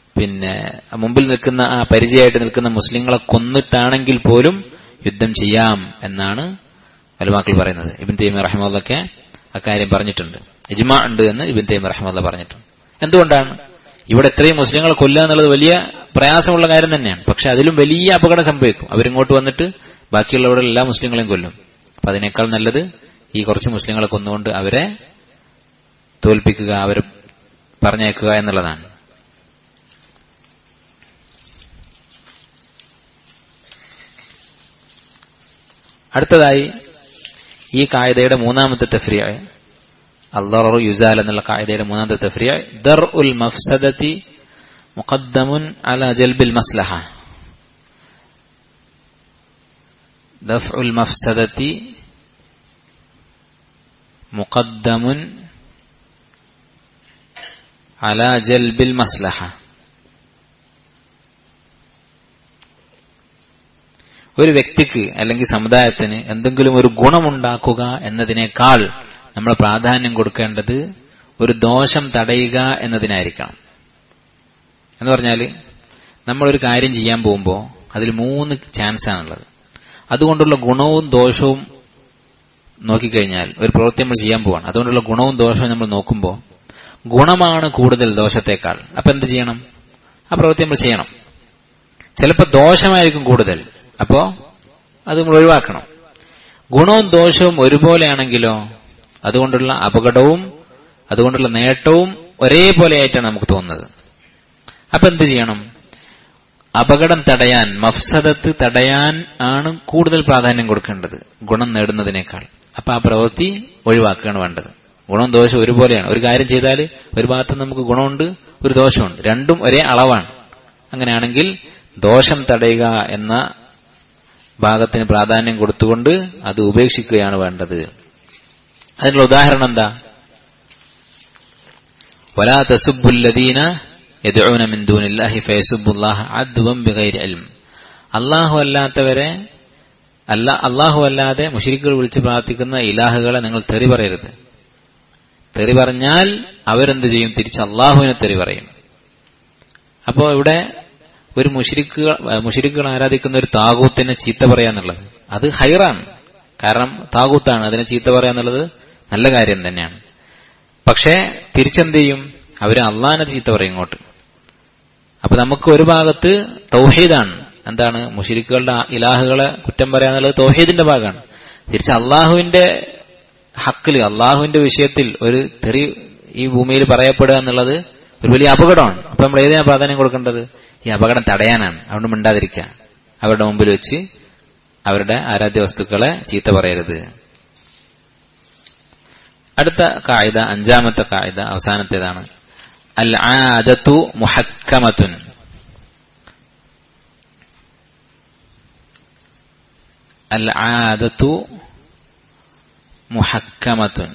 പിന്നെ മുമ്പിൽ നിൽക്കുന്ന ആ പരിചയമായിട്ട് നിൽക്കുന്ന മുസ്ലിങ്ങളെ കൊന്നിട്ടാണെങ്കിൽ പോലും യുദ്ധം ചെയ്യാം എന്നാണ് വലുമാക്കൾ പറയുന്നത് ഇബിൻ തൈമി റഹ്മുള്ളൊക്കെ അക്കാര്യം പറഞ്ഞിട്ടുണ്ട് ഇജ്മ ഉണ്ട് എന്ന് ഇബിൻ തൈമി റഹ്മുള്ള പറഞ്ഞിട്ടുണ്ട് എന്തുകൊണ്ടാണ് ഇവിടെ എത്രയും മുസ്ലിങ്ങളെ കൊല്ലുക എന്നുള്ളത് വലിയ പ്രയാസമുള്ള കാര്യം തന്നെയാണ് പക്ഷെ അതിലും വലിയ അപകടം സംഭവിക്കും അവരിങ്ങോട്ട് വന്നിട്ട് ബാക്കിയുള്ളവരുടെ എല്ലാ മുസ്ലിങ്ങളെയും കൊല്ലും അപ്പൊ അതിനേക്കാൾ നല്ലത് ഈ കുറച്ച് മുസ്ലിങ്ങളെ കൊന്നുകൊണ്ട് അവരെ തോൽപ്പിക്കുക അവരെ പറഞ്ഞേക്കുക എന്നുള്ളതാണ് അടുത്തതായി ഈ കായതയുടെ മൂന്നാമത്തെ തഫ്രിയ അള്ളറു യുസാൽ എന്നുള്ള കായതയുടെ മൂന്നാമത്തെ തഫ്രിയ ദർ ഉൽ മഫ്സദത്തി മുഖദ്ദമുൻ അല ജൽബിൽ മസ്ലഹ دفع المفسدة مقدم على جلب المصلحة ഒരു വ്യക്തിക്ക് അല്ലെങ്കിൽ സമുദായത്തിന് എന്തെങ്കിലും ഒരു ഗുണമുണ്ടാക്കുക എന്നതിനേക്കാൾ നമ്മൾ പ്രാധാന്യം കൊടുക്കേണ്ടത് ഒരു ദോഷം തടയുക എന്നതിനായിരിക്കണം എന്ന് പറഞ്ഞാൽ നമ്മളൊരു കാര്യം ചെയ്യാൻ പോകുമ്പോൾ അതിൽ മൂന്ന് ചാൻസ് ആണുള്ളത് അതുകൊണ്ടുള്ള ഗുണവും ദോഷവും നോക്കിക്കഴിഞ്ഞാൽ ഒരു പ്രവൃത്തി നമ്മൾ ചെയ്യാൻ പോവാണ് അതുകൊണ്ടുള്ള ഗുണവും ദോഷവും നമ്മൾ നോക്കുമ്പോൾ ഗുണമാണ് കൂടുതൽ ദോഷത്തേക്കാൾ അപ്പൊ എന്ത് ചെയ്യണം ആ പ്രവൃത്തി നമ്മൾ ചെയ്യണം ചിലപ്പോൾ ദോഷമായിരിക്കും കൂടുതൽ അപ്പോ അത് നമ്മൾ ഒഴിവാക്കണം ഗുണവും ദോഷവും ഒരുപോലെയാണെങ്കിലോ അതുകൊണ്ടുള്ള അപകടവും അതുകൊണ്ടുള്ള നേട്ടവും ഒരേപോലെയായിട്ടാണ് നമുക്ക് തോന്നുന്നത് അപ്പൊ എന്ത് ചെയ്യണം അപകടം തടയാൻ മഫ്സദത്ത് തടയാൻ ആണ് കൂടുതൽ പ്രാധാന്യം കൊടുക്കേണ്ടത് ഗുണം നേടുന്നതിനേക്കാൾ അപ്പൊ ആ പ്രവൃത്തി ഒഴിവാക്കുകയാണ് വേണ്ടത് ഗുണവും ദോഷവും ഒരുപോലെയാണ് ഒരു കാര്യം ചെയ്താൽ ഒരു ഭാഗത്ത് നമുക്ക് ഗുണമുണ്ട് ഒരു ദോഷമുണ്ട് രണ്ടും ഒരേ അളവാണ് അങ്ങനെയാണെങ്കിൽ ദോഷം തടയുക എന്ന ഭാഗത്തിന് പ്രാധാന്യം കൊടുത്തുകൊണ്ട് അത് ഉപേക്ഷിക്കുകയാണ് വേണ്ടത് അതിനുള്ള ഉദാഹരണം എന്താ വലാ തസുബുല്ലദീന യദ്ഊന മിൻ ദൂനില്ലാഹി ഫയസുബ്ബുല്ലാഹ അദ്വം ബിഗൈരി ഇൽം അല്ലാഹു അല്ലാത്തവരെ അല്ല അല്ലാഹു അല്ലാതെ മുശ്രിക്കുകൾ വിളിച്ച് പ്രാർത്ഥിക്കുന്ന ഇലാഹുകളെ നിങ്ങൾ തെറി പറയരുത് തെറി പറഞ്ഞാൽ അവരെന്ത് ചെയ്യും തിരിച്ച് അള്ളാഹുവിനെ തെറി പറയും അപ്പോ ഇവിടെ ഒരു മുഷിരിക്കുകൾ മുഷിരിക്കുകൾ ആരാധിക്കുന്ന ഒരു താകൂത്തിനെ ചീത്ത പറയാന്നുള്ളത് അത് ഹൈറാണ് കാരണം താകൂത്താണ് അതിനെ ചീത്ത പറയാന്നുള്ളത് നല്ല കാര്യം തന്നെയാണ് പക്ഷേ തിരിച്ചെന്ത് ചെയ്യും അവര് അള്ളാഹിനെ ചീത്ത പറയും ഇങ്ങോട്ട് അപ്പൊ നമുക്ക് ഒരു ഭാഗത്ത് തൗഹീദാണ് എന്താണ് മുഷിരിക്കുകളുടെ ഇലാഹുകളെ കുറ്റം പറയാന്നുള്ളത് തൗഹീദിന്റെ ഭാഗമാണ് തിരിച്ച് അള്ളാഹുവിന്റെ ഹക്കില് അള്ളാഹുവിന്റെ വിഷയത്തിൽ ഒരു തെറി ഈ ഭൂമിയിൽ പറയപ്പെടുക എന്നുള്ളത് ഒരു വലിയ അപകടമാണ് അപ്പൊ നമ്മൾ ഏതിനാ പ്രാധാന്യം കൊടുക്കേണ്ടത് ഈ അപകടം തടയാനാണ് അതുകൊണ്ട് മിണ്ടാതിരിക്കുക അവരുടെ മുമ്പിൽ വെച്ച് അവരുടെ ആരാധ്യ വസ്തുക്കളെ ചീത്ത പറയരുത് അടുത്ത കായിത അഞ്ചാമത്തെ കായിത അവസാനത്തേതാണ് അൽ ആദത്തു മുഹക്കമത്തുൻ അൽ ആദത്തു മുഹക്കമത്തുൻ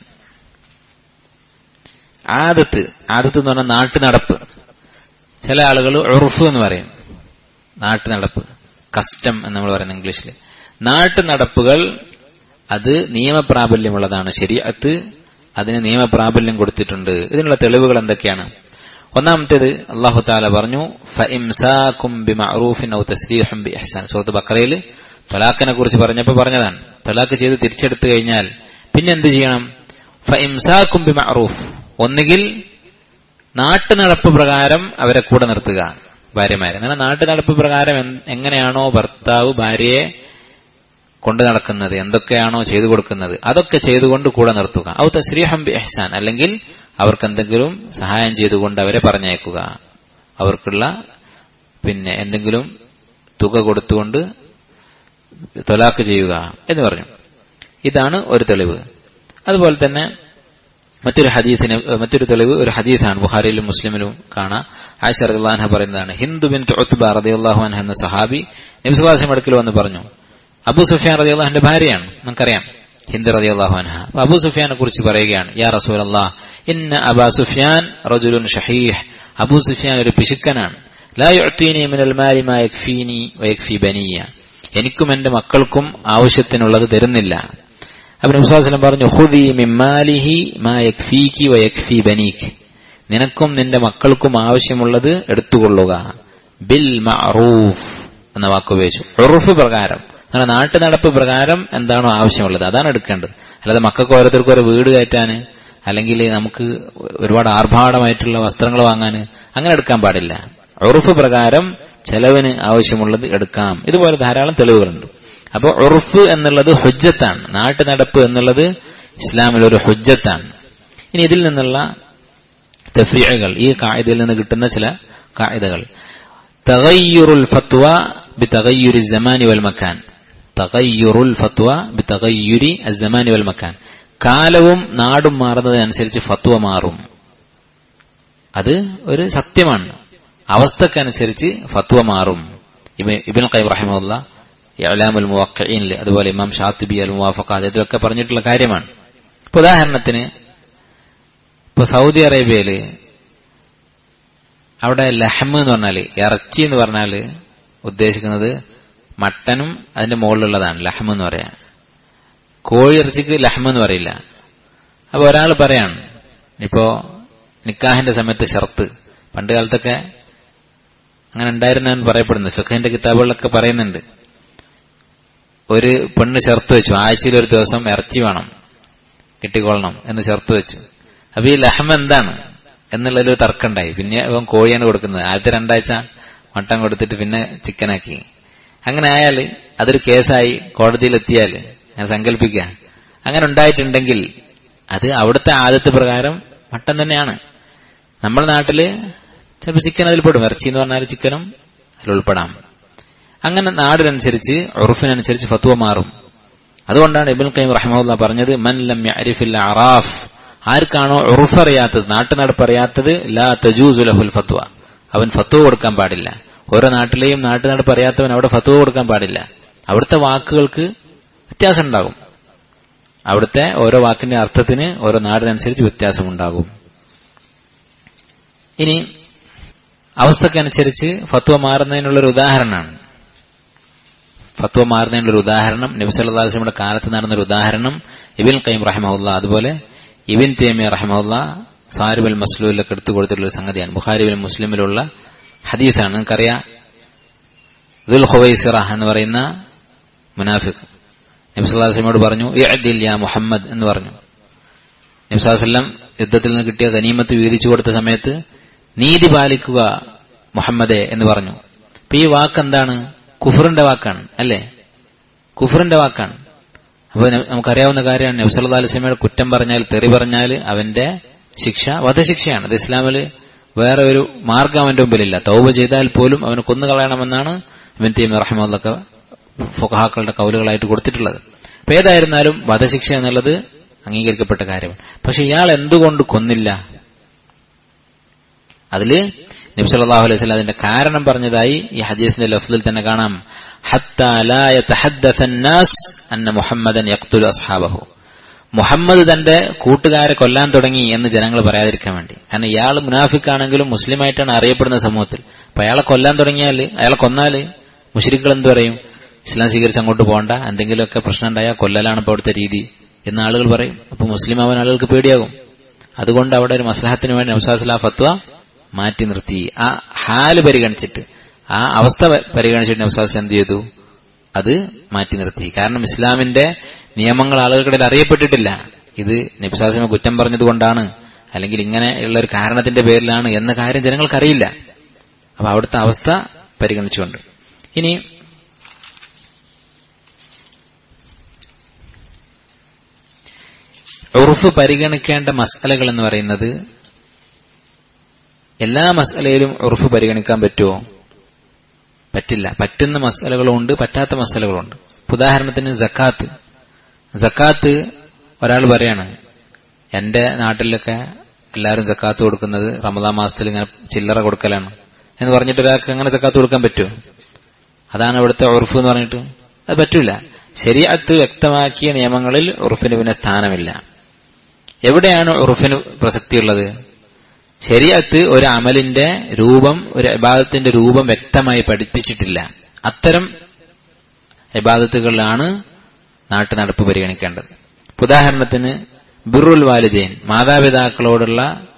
ആദത്ത് ആദത്ത് എന്ന് പറഞ്ഞാൽ നാട്ടു നടപ്പ് ചില ആളുകൾ ഉറുഫ് എന്ന് പറയും നാട്ടു നടപ്പ് കസ്റ്റം എന്ന് നമ്മൾ പറയുന്നത് ഇംഗ്ലീഷിൽ നാട്ടു നടപ്പുകൾ അത് നിയമപ്രാബല്യമുള്ളതാണ് ശരിയത്ത് അതിന് നിയമപ്രാബല്യം കൊടുത്തിട്ടുണ്ട് ഇതിനുള്ള തെളിവുകൾ എന്തൊക്കെയാണ് ഒന്നാമത്തേത് അള്ളാഹു താല പറഞ്ഞു സുഹൃത്ത് ബക്രയിൽ തൊലാഖിനെ കുറിച്ച് പറഞ്ഞപ്പോൾ പറഞ്ഞതാണ് തൊലാഖ് ചെയ്ത് തിരിച്ചെടുത്തു കഴിഞ്ഞാൽ പിന്നെ എന്ത് ചെയ്യണം ഫഇംസാക്കും ബി മഅറൂഫ് ഒന്നുകിൽ നാട്ടു നടപ്പ് പ്രകാരം അവരെ കൂടെ നിർത്തുക ഭാര്യമാരെ അങ്ങനെ നാട്ടു നടപ്പ് പ്രകാരം എങ്ങനെയാണോ ഭർത്താവ് ഭാര്യയെ കൊണ്ടു നടക്കുന്നത് എന്തൊക്കെയാണോ ചെയ്തു കൊടുക്കുന്നത് അതൊക്കെ ചെയ്തുകൊണ്ട് കൂടെ നിർത്തുക ഔ തസ്രീഹം ബി എഹ്സാൻ അല്ലെങ്കിൽ അവർക്ക് എന്തെങ്കിലും സഹായം ചെയ്തുകൊണ്ട് അവരെ പറഞ്ഞയക്കുക അവർക്കുള്ള പിന്നെ എന്തെങ്കിലും തുക കൊടുത്തുകൊണ്ട് തൊലാക്ക് ചെയ്യുക എന്ന് പറഞ്ഞു ഇതാണ് ഒരു തെളിവ് അതുപോലെ തന്നെ മറ്റൊരു ഹദീസിന് മറ്റൊരു തെളിവ് ഒരു ഹദീസാണ് ബുഹാരിയിലും മുസ്ലിമിലും കാണാം ആയിഷ റദിള്ളാൻഹ പറയുന്നതാണ് ഹിന്ദു ബിൻ ഉത്ബ റദിയുള്ളാഹു അൻഹ എന്ന സഹാബി നബ്സുവാസിം അടുക്കൽ വന്ന് പറഞ്ഞു അബു സുഫിയാൻ റതി അള്ളാഹിന്റെ ഭാര്യയാണ് നമുക്കറിയാം ഹിന്ദ് റതി അള്ളാഹു അൻഹ അപ്പൊ അബു സുഫിയാനെ കുറിച്ച് പറയുകയാണ് യാ റസൂൽ അള്ളാഹ് ഇന്ന അബാ സുഫിയാൻ റജുലുൻ ഷഹീഹ് അബു സുഫിയാൻ ഒരു പിശുക്കനാണ് ലാ യുഅ്തീനി മിനൽ മാലി മാ യക്ഫീനി വയക്ഫി ബനിയ എനിക്കും എന്റെ മക്കൾക്കും ആവശ്യത്തിനുള്ളത് തരുന്നില്ല അപ്പൊ നബ്സാസ്ലം പറഞ്ഞു ഹുദി മിമ്മാലിഹി മാ യക്ഫീക്കി വയക്ഫി ബനീക്ക് നിനക്കും നിന്റെ മക്കൾക്കും ആവശ്യമുള്ളത് എടുത്തുകൊള്ളുക ബിൽ മഅറൂഫ് എന്ന വാക്ക് ഉപയോഗിച്ചു ഉറുഫ് പ്രകാരം അങ്ങനെ നാട്ടു നടപ്പ് പ്രകാരം എന്താണോ ആവശ്യമുള്ളത് അതാണ് എടുക്കേണ്ടത് അല്ലാതെ മക്കൾക്ക് ഓരോരുത്തർക്കും ഒരു വീട് കയറ്റാന് അല്ലെങ്കിൽ നമുക്ക് ഒരുപാട് ആർഭാടമായിട്ടുള്ള വസ്ത്രങ്ങൾ വാങ്ങാൻ അങ്ങനെ എടുക്കാൻ പാടില്ല ഉറുഫ് പ്രകാരം ചെലവിന് ആവശ്യമുള്ളത് എടുക്കാം ഇതുപോലെ ധാരാളം തെളിവുകളുണ്ട് അപ്പോൾ ഉറുഫ് എന്നുള്ളത് ഹുജ്ജത്താണ് നാട്ടു നടപ്പ് എന്നുള്ളത് ഇസ്ലാമിൽ ഒരു ഹുജ്ജത്താണ് ഇനി ഇതിൽ നിന്നുള്ള തഫ്രീകൾ ഈ കായിദയിൽ നിന്ന് കിട്ടുന്ന ചില കായിദകൾ തഗയ്യുറുൽ ഫത്വ ബി തഗയ്യുരി ജമാനി വൽ മക്കാൻ തഗയ്യുറുൽ ഫത്വ ബി തഗയ്യുരി അസ്സമാനി വൽ മക്കാൻ കാലവും നാടും മാറുന്നതിനനുസരിച്ച് ഫത്വ മാറും അത് ഒരു സത്യമാണ് അവസ്ഥക്കനുസരിച്ച് ഫത്വ മാറും ഇബിൻ ഖൈം റഹിമുല്ല ഇഅലാമുൽ മുവഖ്ഖഈനിൽ അതുപോലെ ഇമാം ഷാത്തിബി അൽ മുവാഫഖാത്ത് ഇതിലൊക്കെ പറഞ്ഞിട്ടുള്ള കാര്യമാണ് ഇപ്പൊ ഉദാഹരണത്തിന് ഇപ്പൊ സൗദി അറേബ്യയില് അവിടെ ലഹ്മ് എന്ന് പറഞ്ഞാല് ഇറച്ചി എന്ന് പറഞ്ഞാല് ഉദ്ദേശിക്കുന്നത് മട്ടനും അതിന്റെ മുകളിലുള്ളതാണ് ലഹ്മ് എന്ന് പറയാ കോഴി ഇറച്ചിക്ക് ലഹ്മ് എന്ന് പറയില്ല അപ്പൊ ഒരാൾ പറയാണ് ഇപ്പോ നിക്കാഹിന്റെ സമയത്ത് ഷർത്ത് പണ്ട് കാലത്തൊക്കെ അങ്ങനെ ഉണ്ടായിരുന്നെന്ന് പറയപ്പെടുന്നു ഫിഖിന്റെ കിതാബുകളിലൊക്കെ പറയുന്നുണ്ട് ഒരു പെണ്ണ് ഷർത്ത് വെച്ചു ആഴ്ചയിൽ ഒരു ദിവസം ഇറച്ചി വേണം കിട്ടിക്കൊള്ളണം എന്ന് ചേർത്ത് വെച്ചു അപ്പൊ ഈ ലഹം എന്താണ് എന്നുള്ളൊരു തർക്കമുണ്ടായി പിന്നെ ഇവൻ കോഴിയാണ് കൊടുക്കുന്നത് ആദ്യത്തെ രണ്ടാഴ്ച മട്ടൻ കൊടുത്തിട്ട് പിന്നെ ചിക്കനാക്കി അങ്ങനെ ആയാൽ അതൊരു കേസായി കോടതിയിലെത്തിയാൽ അങ്ങനെ സങ്കല്പിക്കുക അങ്ങനെ ഉണ്ടായിട്ടുണ്ടെങ്കിൽ അത് അവിടുത്തെ ആദ്യത്തെ പ്രകാരം മട്ടൻ തന്നെയാണ് നമ്മുടെ നാട്ടില് ചിലപ്പോൾ ചിക്കൻ അതിൽ പെടും ഇറച്ചി എന്ന് പറഞ്ഞാൽ ചിക്കനും അതിൽ ഉൾപ്പെടാം അങ്ങനെ നാടിനനുസരിച്ച് ഉറുഫിനനുസരിച്ച് ഫത്വ മാറും അതുകൊണ്ടാണ് ഇബിൻ കൈം റഹ്മുല്ല പറഞ്ഞത് മൻ ലം യഅരിഫിൽ അറാഫ് ആർക്കാണോ ഉറുഫ് അറിയാത്തത് നാട്ടുനടപ്പ് അറിയാത്തത് ലാ തജൂസു ലഹുൽ ഫത്വ അവൻ ഫത്വ കൊടുക്കാൻ പാടില്ല ഓരോ നാട്ടിലെയും നാട്ടുനടപ്പ് അറിയാത്തവൻ അവിടെ ഫത്വ കൊടുക്കാൻ പാടില്ല അവിടുത്തെ വാക്കുകൾക്ക് വ്യത്യാസം ഉണ്ടാകും അവിടുത്തെ ഓരോ വാക്കിന്റെ അർത്ഥത്തിന് ഓരോ നാടിനനുസരിച്ച് വ്യത്യാസമുണ്ടാകും ഇനി അവസ്ഥക്കനുസരിച്ച് ഫത്വ മാറുന്നതിനുള്ളൊരു ഉദാഹരണമാണ് ഫത്വ മാറുന്നതിനുള്ള ഉദാഹരണം നബി സല്ലല്ലാഹു അലൈഹി വസല്ലമയുടെ കാലത്ത് നടന്നൊരു ഉദാഹരണം ഇബിൻ ഖൈം റഹിമഹുല്ല അതുപോലെ ഇബിൻ തേമിയ റഹിമഹുല്ല സാരിബൽ മസ്ലൂലിലൊക്കെ എടുത്തു കൊടുത്തിട്ടുള്ള ഒരു സംഗതിയാണ് ബുഖാരിബിൽ മുസ്ലിമിലുള്ള ഹദീസാണ് നിങ്ങൾക്കറിയാം ദുൽ ഹുവൈസിറ എന്ന് പറയുന്ന മുനാഫിഖ് നബി സല്ലല്ലാഹു അലൈഹി വസല്ലമയോട് പറഞ്ഞു ഇഅദിൽ യാ മുഹമ്മദ് എന്ന് പറഞ്ഞു നബി സല്ലല്ലാഹു അലൈഹി വസല്ലം യുദ്ധത്തിൽ നിന്ന് കിട്ടിയ ഗനീമത്ത് വീതിച്ചു കൊടുത്ത സമയത്ത് നീതി പാലിക്കുക മുഹമ്മദെ എന്ന് പറഞ്ഞു അപ്പൊ ഈ വാക്ക് എന്താണ് കുഫറിന്റെ വാക്കാണ് അല്ലേ കുഫറിന്റെ വാക്കാണ് അപ്പൊ നമുക്കറിയാവുന്ന കാര്യമാണ് നബ്സല്ലാ അലിസ്ലമയുടെ കുറ്റം പറഞ്ഞാൽ തെറി പറഞ്ഞാൽ അവന്റെ ശിക്ഷ വധശിക്ഷയാണ് അത് ഇസ്ലാമിൽ വേറെ ഒരു മാർഗം അവന്റെ മുമ്പിലില്ല തൗബ ചെയ്താൽ പോലും അവന് കൊന്നുകളയണമെന്നാണ് ഇവൻ തീം റഹ്മൊക്കെ ഫുഹാക്കളുടെ കൗലുകളായിട്ട് കൊടുത്തിട്ടുള്ളത് അപ്പൊ ഏതായിരുന്നാലും വധശിക്ഷ എന്നുള്ളത് അംഗീകരിക്കപ്പെട്ട കാര്യമാണ് പക്ഷെ ഇയാൾ എന്തുകൊണ്ട് കൊന്നില്ല അതില് നബി സല്ലല്ലാഹു അലൈഹി വസല്ലം അതിന്റെ കാരണം പറഞ്ഞതായി ഈ ഹദീസിന്റെ ലഫ്ദിൽ തന്നെ കാണാം ഹത്താ ലാ യതഹദ്ദസ الناس അന്ന മുഹമ്മദൻ യഖ്തുലു അസ്ഹാബഹു മുഹമ്മദ് തന്റെ കൂട്ടുകാരെ കൊല്ലാൻ തുടങ്ങി എന്ന് ജനങ്ങൾ പറയാതിരിക്കാൻ വേണ്ടി കാരണം ഇയാൾ മുനാഫിക്കാണെങ്കിലും മുസ്ലിമായിട്ടാണ് അറിയപ്പെടുന്ന സമൂഹത്തിൽ അപ്പൊ അയാളെ കൊല്ലാൻ തുടങ്ങിയാൽ അയാളെ കൊന്നാല് മുഷരിക്കുകൾ എന്ത് പറയും ഇസ്ലാം സ്വീകരിച്ച് അങ്ങോട്ട് പോകണ്ട എന്തെങ്കിലുമൊക്കെ പ്രശ്നം ഉണ്ടായാൽ കൊല്ലലാണ് ഇപ്പോൾ അവിടുത്തെ രീതി എന്ന് ആളുകൾ പറയും അപ്പൊ മുസ്ലിം ആവാൻ ആളുകൾക്ക് പേടിയാകും അതുകൊണ്ട് അവിടെ ഒരു മസ്ലഹത്തിന് വേണ്ടി നബ്സാസ്ലാ ഫത്വ മാറ്റി നിർത്തി ആ ഹാല് പരിഗണിച്ചിട്ട് ആ അവസ്ഥ പരിഗണിച്ചിട്ട് നബ്സാസ് എന്ത് ചെയ്തു അത് മാറ്റി നിർത്തി കാരണം ഇസ്ലാമിന്റെ നിയമങ്ങൾ ആളുകൾക്കിടയിൽ അറിയപ്പെട്ടിട്ടില്ല ഇത് നബ്സാസിനെ കുറ്റം പറഞ്ഞതുകൊണ്ടാണ് അല്ലെങ്കിൽ ഇങ്ങനെയുള്ള ഒരു കാരണത്തിന്റെ പേരിലാണ് എന്ന കാര്യം ജനങ്ങൾക്കറിയില്ല അപ്പൊ അവിടുത്തെ അവസ്ഥ പരിഗണിച്ചുകൊണ്ട് ഇനി ഉറുഫ് പരിഗണിക്കേണ്ട മസാലകൾ എന്ന് പറയുന്നത് എല്ലാ മസാലയിലും ഉറുഫ് പരിഗണിക്കാൻ പറ്റുമോ പറ്റില്ല പറ്റുന്ന മസാലകളുണ്ട് പറ്റാത്ത മസാലകളുണ്ട് ഉദാഹരണത്തിന് ജക്കാത്ത് ജക്കാത്ത് ഒരാൾ പറയാണ് എന്റെ നാട്ടിലൊക്കെ എല്ലാവരും ജക്കാത്ത് കൊടുക്കുന്നത് റമദാൻ മാസത്തിൽ ഇങ്ങനെ ചില്ലറ കൊടുക്കലാണ് എന്ന് പറഞ്ഞിട്ട് ഒരാൾക്ക് അങ്ങനെ ജക്കാത്ത് കൊടുക്കാൻ പറ്റുമോ അതാണ് ഇവിടുത്തെ ഉറുഫ് എന്ന് പറഞ്ഞിട്ട് അത് പറ്റൂല ശരിയത്ത് വ്യക്തമാക്കിയ നിയമങ്ങളിൽ ഉറുഫിന് പിന്നെ സ്ഥാനമില്ല എവിടെയാണ് ഉറുഫിന് പ്രസക്തിയുള്ളത് ശരിയത്ത് ഒരു അമലിന്റെ രൂപം ഒരു ഇബാദത്തിന്റെ രൂപം വ്യക്തമായി പഠിപ്പിച്ചിട്ടില്ല അത്തരം ഇബാദത്തുകളിലാണ് നാട്ടു നടപ്പ് പരിഗണിക്കേണ്ടത് ഉദാഹരണത്തിന് ബിറുൽ വാലിദീൻ മാതാപിതാക്കളോടുള്ള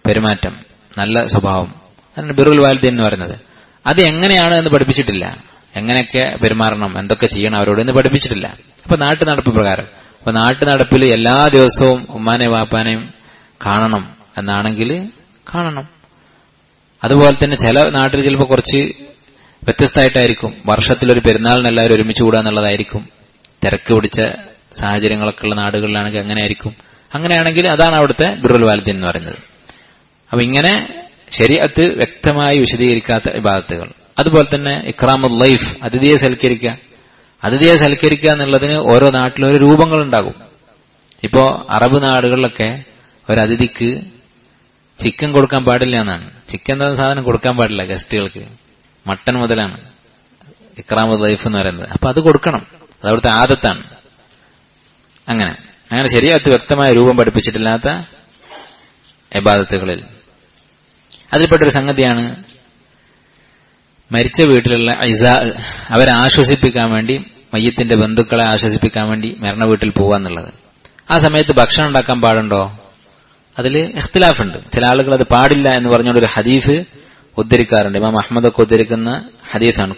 പെരുമാറ്റം നല്ല സ്വഭാവം അതാണ് ബിറുൽ വാലിദീൻ എന്ന് പറയുന്നത് അത് എങ്ങനെയാണ് എന്ന് പഠിപ്പിച്ചിട്ടില്ല എങ്ങനെയൊക്കെ പെരുമാറണം എന്തൊക്കെ ചെയ്യണം അവരോട് എന്ന് പഠിപ്പിച്ചിട്ടില്ല അപ്പൊ നാട്ടു നടപ്പ് പ്രകാരം അപ്പൊ നാട്ടു നടപ്പിൽ എല്ലാ ദിവസവും ഉമ്മാനെയും വാപ്പാനെയും കാണണം എന്നാണെങ്കിൽ കാണണം അതുപോലെ തന്നെ ചില നാട്ടിൽ ചിലപ്പോൾ കുറച്ച് വ്യത്യസ്തമായിട്ടായിരിക്കും വർഷത്തിലൊരു പെരുന്നാളിന് എല്ലാവരും ഒരുമിച്ച് കൂടുക എന്നുള്ളതായിരിക്കും തിരക്ക് പിടിച്ച സാഹചര്യങ്ങളൊക്കെ ഉള്ള നാടുകളിലാണെങ്കിൽ അങ്ങനെയായിരിക്കും അങ്ങനെയാണെങ്കിൽ അതാണ് അവിടുത്തെ ബിറുൽ വാലിദ്ദീൻ എന്ന് പറയുന്നത് അപ്പൊ ഇങ്ങനെ ശരീഅത്ത് വ്യക്തമായി വിശദീകരിക്കാത്ത ഇബാദത്തുകൾ അതുപോലെ തന്നെ ഇക്രാമുൽ ലൈഫ് അതിഥിയെ സൽക്കരിക്കുക അതിഥിയെ സൽക്കരിക്കുക എന്നുള്ളതിന് ഓരോ നാട്ടിലും ഓരോ രൂപങ്ങളുണ്ടാകും ഇപ്പോ അറബ് നാടുകളിലൊക്കെ ഒരു അതിഥിക്ക് ചിക്കൻ കൊടുക്കാൻ പാടില്ല എന്നാണ് ചിക്കൻ എന്ന സാധനം കൊടുക്കാൻ പാടില്ല ഗസ്റ്റുകൾക്ക് മട്ടൻ മുതലാണ് ഇക്രാമുൽ ലൈഫ് എന്ന് പറയുന്നത് അപ്പൊ അത് കൊടുക്കണം അത് അവിടുത്തെ ആദത്താണ് അങ്ങനെ അങ്ങനെ ശരിയാത്ത് വ്യക്തമായ രൂപം പഠിപ്പിച്ചിട്ടില്ലാത്ത എബാദത്തുകളിൽ അതിൽപ്പെട്ടൊരു സംഗതിയാണ് മരിച്ച വീട്ടിലുള്ള ഐസാ അവരെ ആശ്വസിപ്പിക്കാൻ വേണ്ടി മയ്യത്തിന്റെ ബന്ധുക്കളെ ആശ്വസിപ്പിക്കാൻ വേണ്ടി മരണ വീട്ടിൽ പോവാന്നുള്ളത് ആ സമയത്ത് ഭക്ഷണം ഉണ്ടാക്കാൻ പാടുണ്ടോ അതിൽ ഇഖ്തിലാഫുണ്ട് ചില ആളുകൾ അത് പാടില്ല എന്ന് പറഞ്ഞുകൊണ്ട് ഒരു ഹദീഫ് ഉദ്ധരിക്കാറുണ്ട് ഇമാം അഹമ്മദ് ഒക്കെ ഉദ്ധരിക്കുന്ന ഹദീസാണ്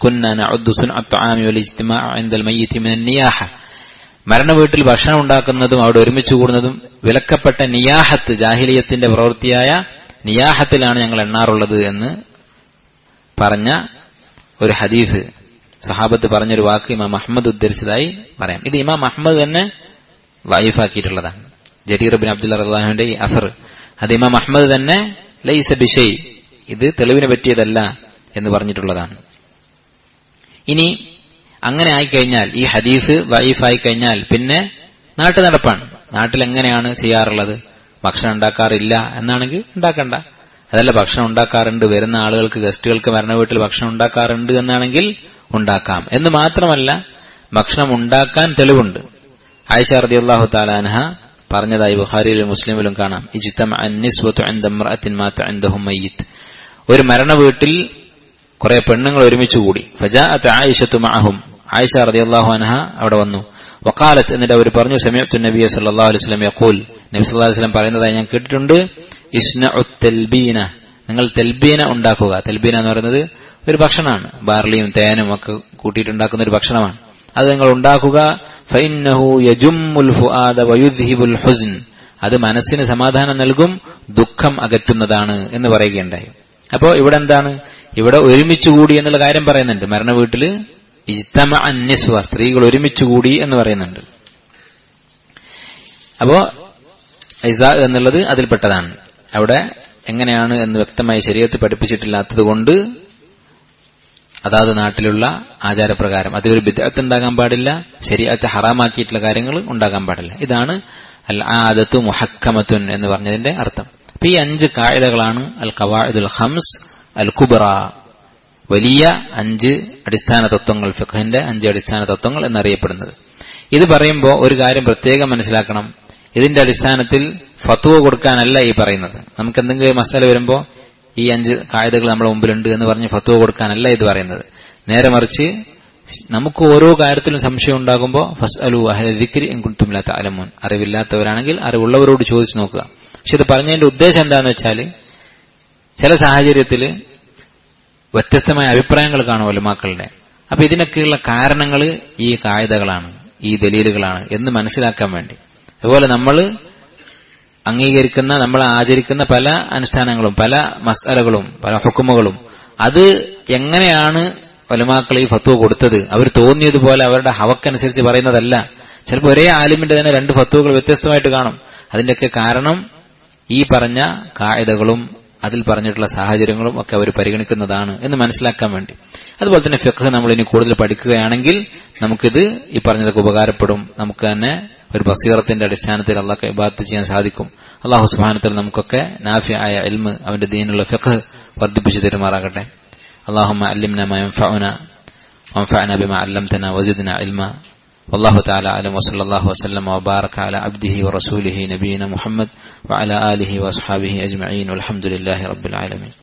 നിയാഹ മരണ വീട്ടിൽ ഭക്ഷണം ഉണ്ടാക്കുന്നതും അവിടെ ഒരുമിച്ച് കൂടുന്നതും വിലക്കപ്പെട്ട നിയാഹത്ത് ജാഹിലിയത്തിന്റെ പ്രവൃത്തിയായ നിയാഹത്തിലാണ് ഞങ്ങൾ എണ്ണാറുള്ളത് എന്ന് പറഞ്ഞ ഒരു ഹദീസ് സഹാബത്ത് പറഞ്ഞൊരു വാക്ക് ഇമാം അഹമ്മദ് ഉദ്ധരിച്ചതായി പറയാം ഇത് ഇമാം അഹമ്മദ് തന്നെ ലൈഫാക്കിയിട്ടുള്ളതാണ് ജരീർ ബിൻ അബ്ദുല്ല റഹ്ലാഹുവിന്റെ ഈ അസർ അത് ഇമാം അഹമ്മദ് തന്നെ ലൈസ ബിഷൈ ഇത് തെളിവിന് പറ്റിയതല്ല എന്ന് പറഞ്ഞിട്ടുള്ളതാണ് ഇനി അങ്ങനെ ആയിക്കഴിഞ്ഞാൽ ഈ ഹദീസ് വൈഫായി കഴിഞ്ഞാൽ പിന്നെ നാട്ടു നടപ്പാണ് നാട്ടിൽ എങ്ങനെയാണ് ചെയ്യാറുള്ളത് ഭക്ഷണം ഉണ്ടാക്കാറില്ല എന്നാണെങ്കിൽ ഉണ്ടാക്കണ്ട അതല്ല ഭക്ഷണം ഉണ്ടാക്കാറുണ്ട് വരുന്ന ആളുകൾക്ക് ഗസ്റ്റുകൾക്ക് മരണ വീട്ടിൽ ഭക്ഷണം ഉണ്ടാക്കാറുണ്ട് എന്നാണെങ്കിൽ ഉണ്ടാക്കാം എന്ന് മാത്രമല്ല ഭക്ഷണം ഉണ്ടാക്കാൻ തെളിവുണ്ട് ആയിഷ റതി അള്ളാഹു താലാൻഹ പറഞ്ഞതായി ബുഖാരിയിലും മുസ്ലിമിലും കാണാം ഇജിത്തം ഒരു മരണ വീട്ടിൽ കുറെ പെണ്ണുങ്ങൾ ഒരുമിച്ച് കൂടി ഫജാഅത്ത് ആയിഷത്തു മഅഹും ആയിഷ റളിയല്ലാഹു അൻഹ അവിടെ വന്നു വക്കാലത്ത് എന്നിട്ട് അവർ പറഞ്ഞു സമയത്തു നബി സല്ലല്ലാഹു അലൈഹി വസല്ലം യഖൂൽ നബി സല്ലല്ലാഹു അലൈഹി വസല്ലം പറയുന്നതായി ഞാൻ കേട്ടിട്ടുണ്ട് ഇസ്നഉ തെൽബീന നിങ്ങൾ തെൽബീന ഉണ്ടാക്കുക തെൽബീന എന്ന് പറയുന്നത് ഒരു ഭക്ഷണമാണ് ബാർലിയും തേനും ഒക്കെ കൂട്ടിയിട്ടുണ്ടാക്കുന്ന ഒരു ഭക്ഷണമാണ് അത് നിങ്ങൾ ഉണ്ടാക്കുക ഫൈന്നഹു യജുമ്മുൽ ഫുആദ വയുദ്ഹിബുൽ ഹുസ്ൻ അത് മനസ്സിന് സമാധാനം നൽകും ദുഃഖം അകറ്റുന്നതാണ് എന്ന് പറയുകയുണ്ടായി അപ്പോ ഇവിടെ എന്താണ് ഇവിടെ ഒരുമിച്ച് കൂടി എന്നുള്ള കാര്യം പറയുന്നുണ്ട് മരണ വീട്ടില് ഇജ്തമ അന്യസ്വ സ്ത്രീകൾ ഒരുമിച്ച് കൂടി എന്ന് പറയുന്നുണ്ട് അപ്പോ ഐസ എന്നുള്ളത് അതിൽപ്പെട്ടതാണ് അവിടെ എങ്ങനെയാണ് എന്ന് വ്യക്തമായി ശരീരത്തിൽ പഠിപ്പിച്ചിട്ടില്ലാത്തത് കൊണ്ട് അതാത് നാട്ടിലുള്ള ആചാരപ്രകാരം അതിലൊരു ബിദ്അത്ത് ഉണ്ടാകാൻ പാടില്ല ശരീരത്തെ ഹറാമാക്കിയിട്ടുള്ള കാര്യങ്ങൾ ഉണ്ടാകാൻ പാടില്ല ഇതാണ് അൽ ആദത്തു മുഹക്കമത്തുൻ എന്ന് പറഞ്ഞതിന്റെ അർത്ഥം അപ്പൊ ഈ അഞ്ച് കായികകളാണ് അൽ ഖവാഇദുൽ ഹംസ് അൽ കുബറ വലിയ അഞ്ച് അടിസ്ഥാന തത്വങ്ങൾ ഫിഖഹിന്റെ അഞ്ച് അടിസ്ഥാന തത്വങ്ങൾ എന്നറിയപ്പെടുന്നത് ഇത് പറയുമ്പോൾ ഒരു കാര്യം പ്രത്യേകം മനസ്സിലാക്കണം ഇതിന്റെ അടിസ്ഥാനത്തിൽ ഫത്വ കൊടുക്കാനല്ല ഈ പറയുന്നത് നമുക്ക് എന്തെങ്കിലും മസാല വരുമ്പോൾ ഈ അഞ്ച് കായതകൾ നമ്മുടെ മുമ്പിലുണ്ട് എന്ന് പറഞ്ഞ് ഫത്വ കൊടുക്കാനല്ല ഇത് പറയുന്നത് നേരെ മറിച്ച് നമുക്ക് ഓരോ കാര്യത്തിലും സംശയം ഉണ്ടാകുമ്പോൾ ഫസ് അലു അഹദിക്രി എൻകുത്തുമില്ലാത്ത അലമുൻ അറിവില്ലാത്തവരാണെങ്കിൽ അറിവുള്ളവരോട് ചോദിച്ചു നോക്കുക പക്ഷെ ഇത് പറഞ്ഞതിന്റെ ഉദ്ദേശം എന്താന്ന് വെച്ചാൽ ചില സാഹചര്യത്തിൽ വ്യത്യസ്തമായ അഭിപ്രായങ്ങൾ കാണുമല്ലോ മക്കളുടെ അപ്പൊ ഇതിനൊക്കെയുള്ള കാരണങ്ങൾ ഈ കായതകളാണ് ഈ ദലീലുകളാണ് എന്ന് മനസ്സിലാക്കാൻ വേണ്ടി അതുപോലെ നമ്മൾ അംഗീകരിക്കുന്ന നമ്മൾ ആചരിക്കുന്ന പല അനുഷ്ഠാനങ്ങളും പല മസാലകളും പല ഹുക്കുമുകളും അത് എങ്ങനെയാണ് വലമാക്കൾ ഈ ഫത്വ കൊടുത്തത് അവർ തോന്നിയതുപോലെ അവരുടെ ഹവക്കനുസരിച്ച് പറയുന്നതല്ല ചിലപ്പോൾ ഒരേ ആലിമിന്റെ തന്നെ രണ്ട് ഫത്വകൾ വ്യത്യസ്തമായിട്ട് കാണും അതിന്റെയൊക്കെ കാരണം ഈ പറഞ്ഞ കായതകളും അതിൽ പറഞ്ഞിട്ടുള്ള സാഹചര്യങ്ങളും ഒക്കെ അവർ പരിഗണിക്കുന്നതാണ് എന്ന് മനസ്സിലാക്കാൻ വേണ്ടി അതുപോലെ തന്നെ ഫിഖ് നമ്മൾ ഇനി കൂടുതൽ പഠിക്കുകയാണെങ്കിൽ നമുക്കിത് ഈ പറഞ്ഞതൊക്കെ ഉപകാരപ്പെടും നമുക്ക് തന്നെ ഒരു ബസീറത്തിന്റെ അടിസ്ഥാനത്തിൽ അള്ളാഹ് ഇബാദത്ത് ചെയ്യാൻ സാധിക്കും അള്ളാഹു സുബാനത്തിൽ നമുക്കൊക്കെ നാഫി ആയ എൽമ് അവന്റെ ദീനുള്ള ഫിഖ് വർദ്ധിപ്പിച്ചു തരുമാറാകട്ടെ اللهم علمنا ما ينفعنا وانفعنا بما علمتنا وزدنا علما والله تعالى أعلم وصلى الله وسلم وبارك على عبده ورسوله نبينا محمد وعلى آله وأصحابه أجمعين والحمد لله رب العالمين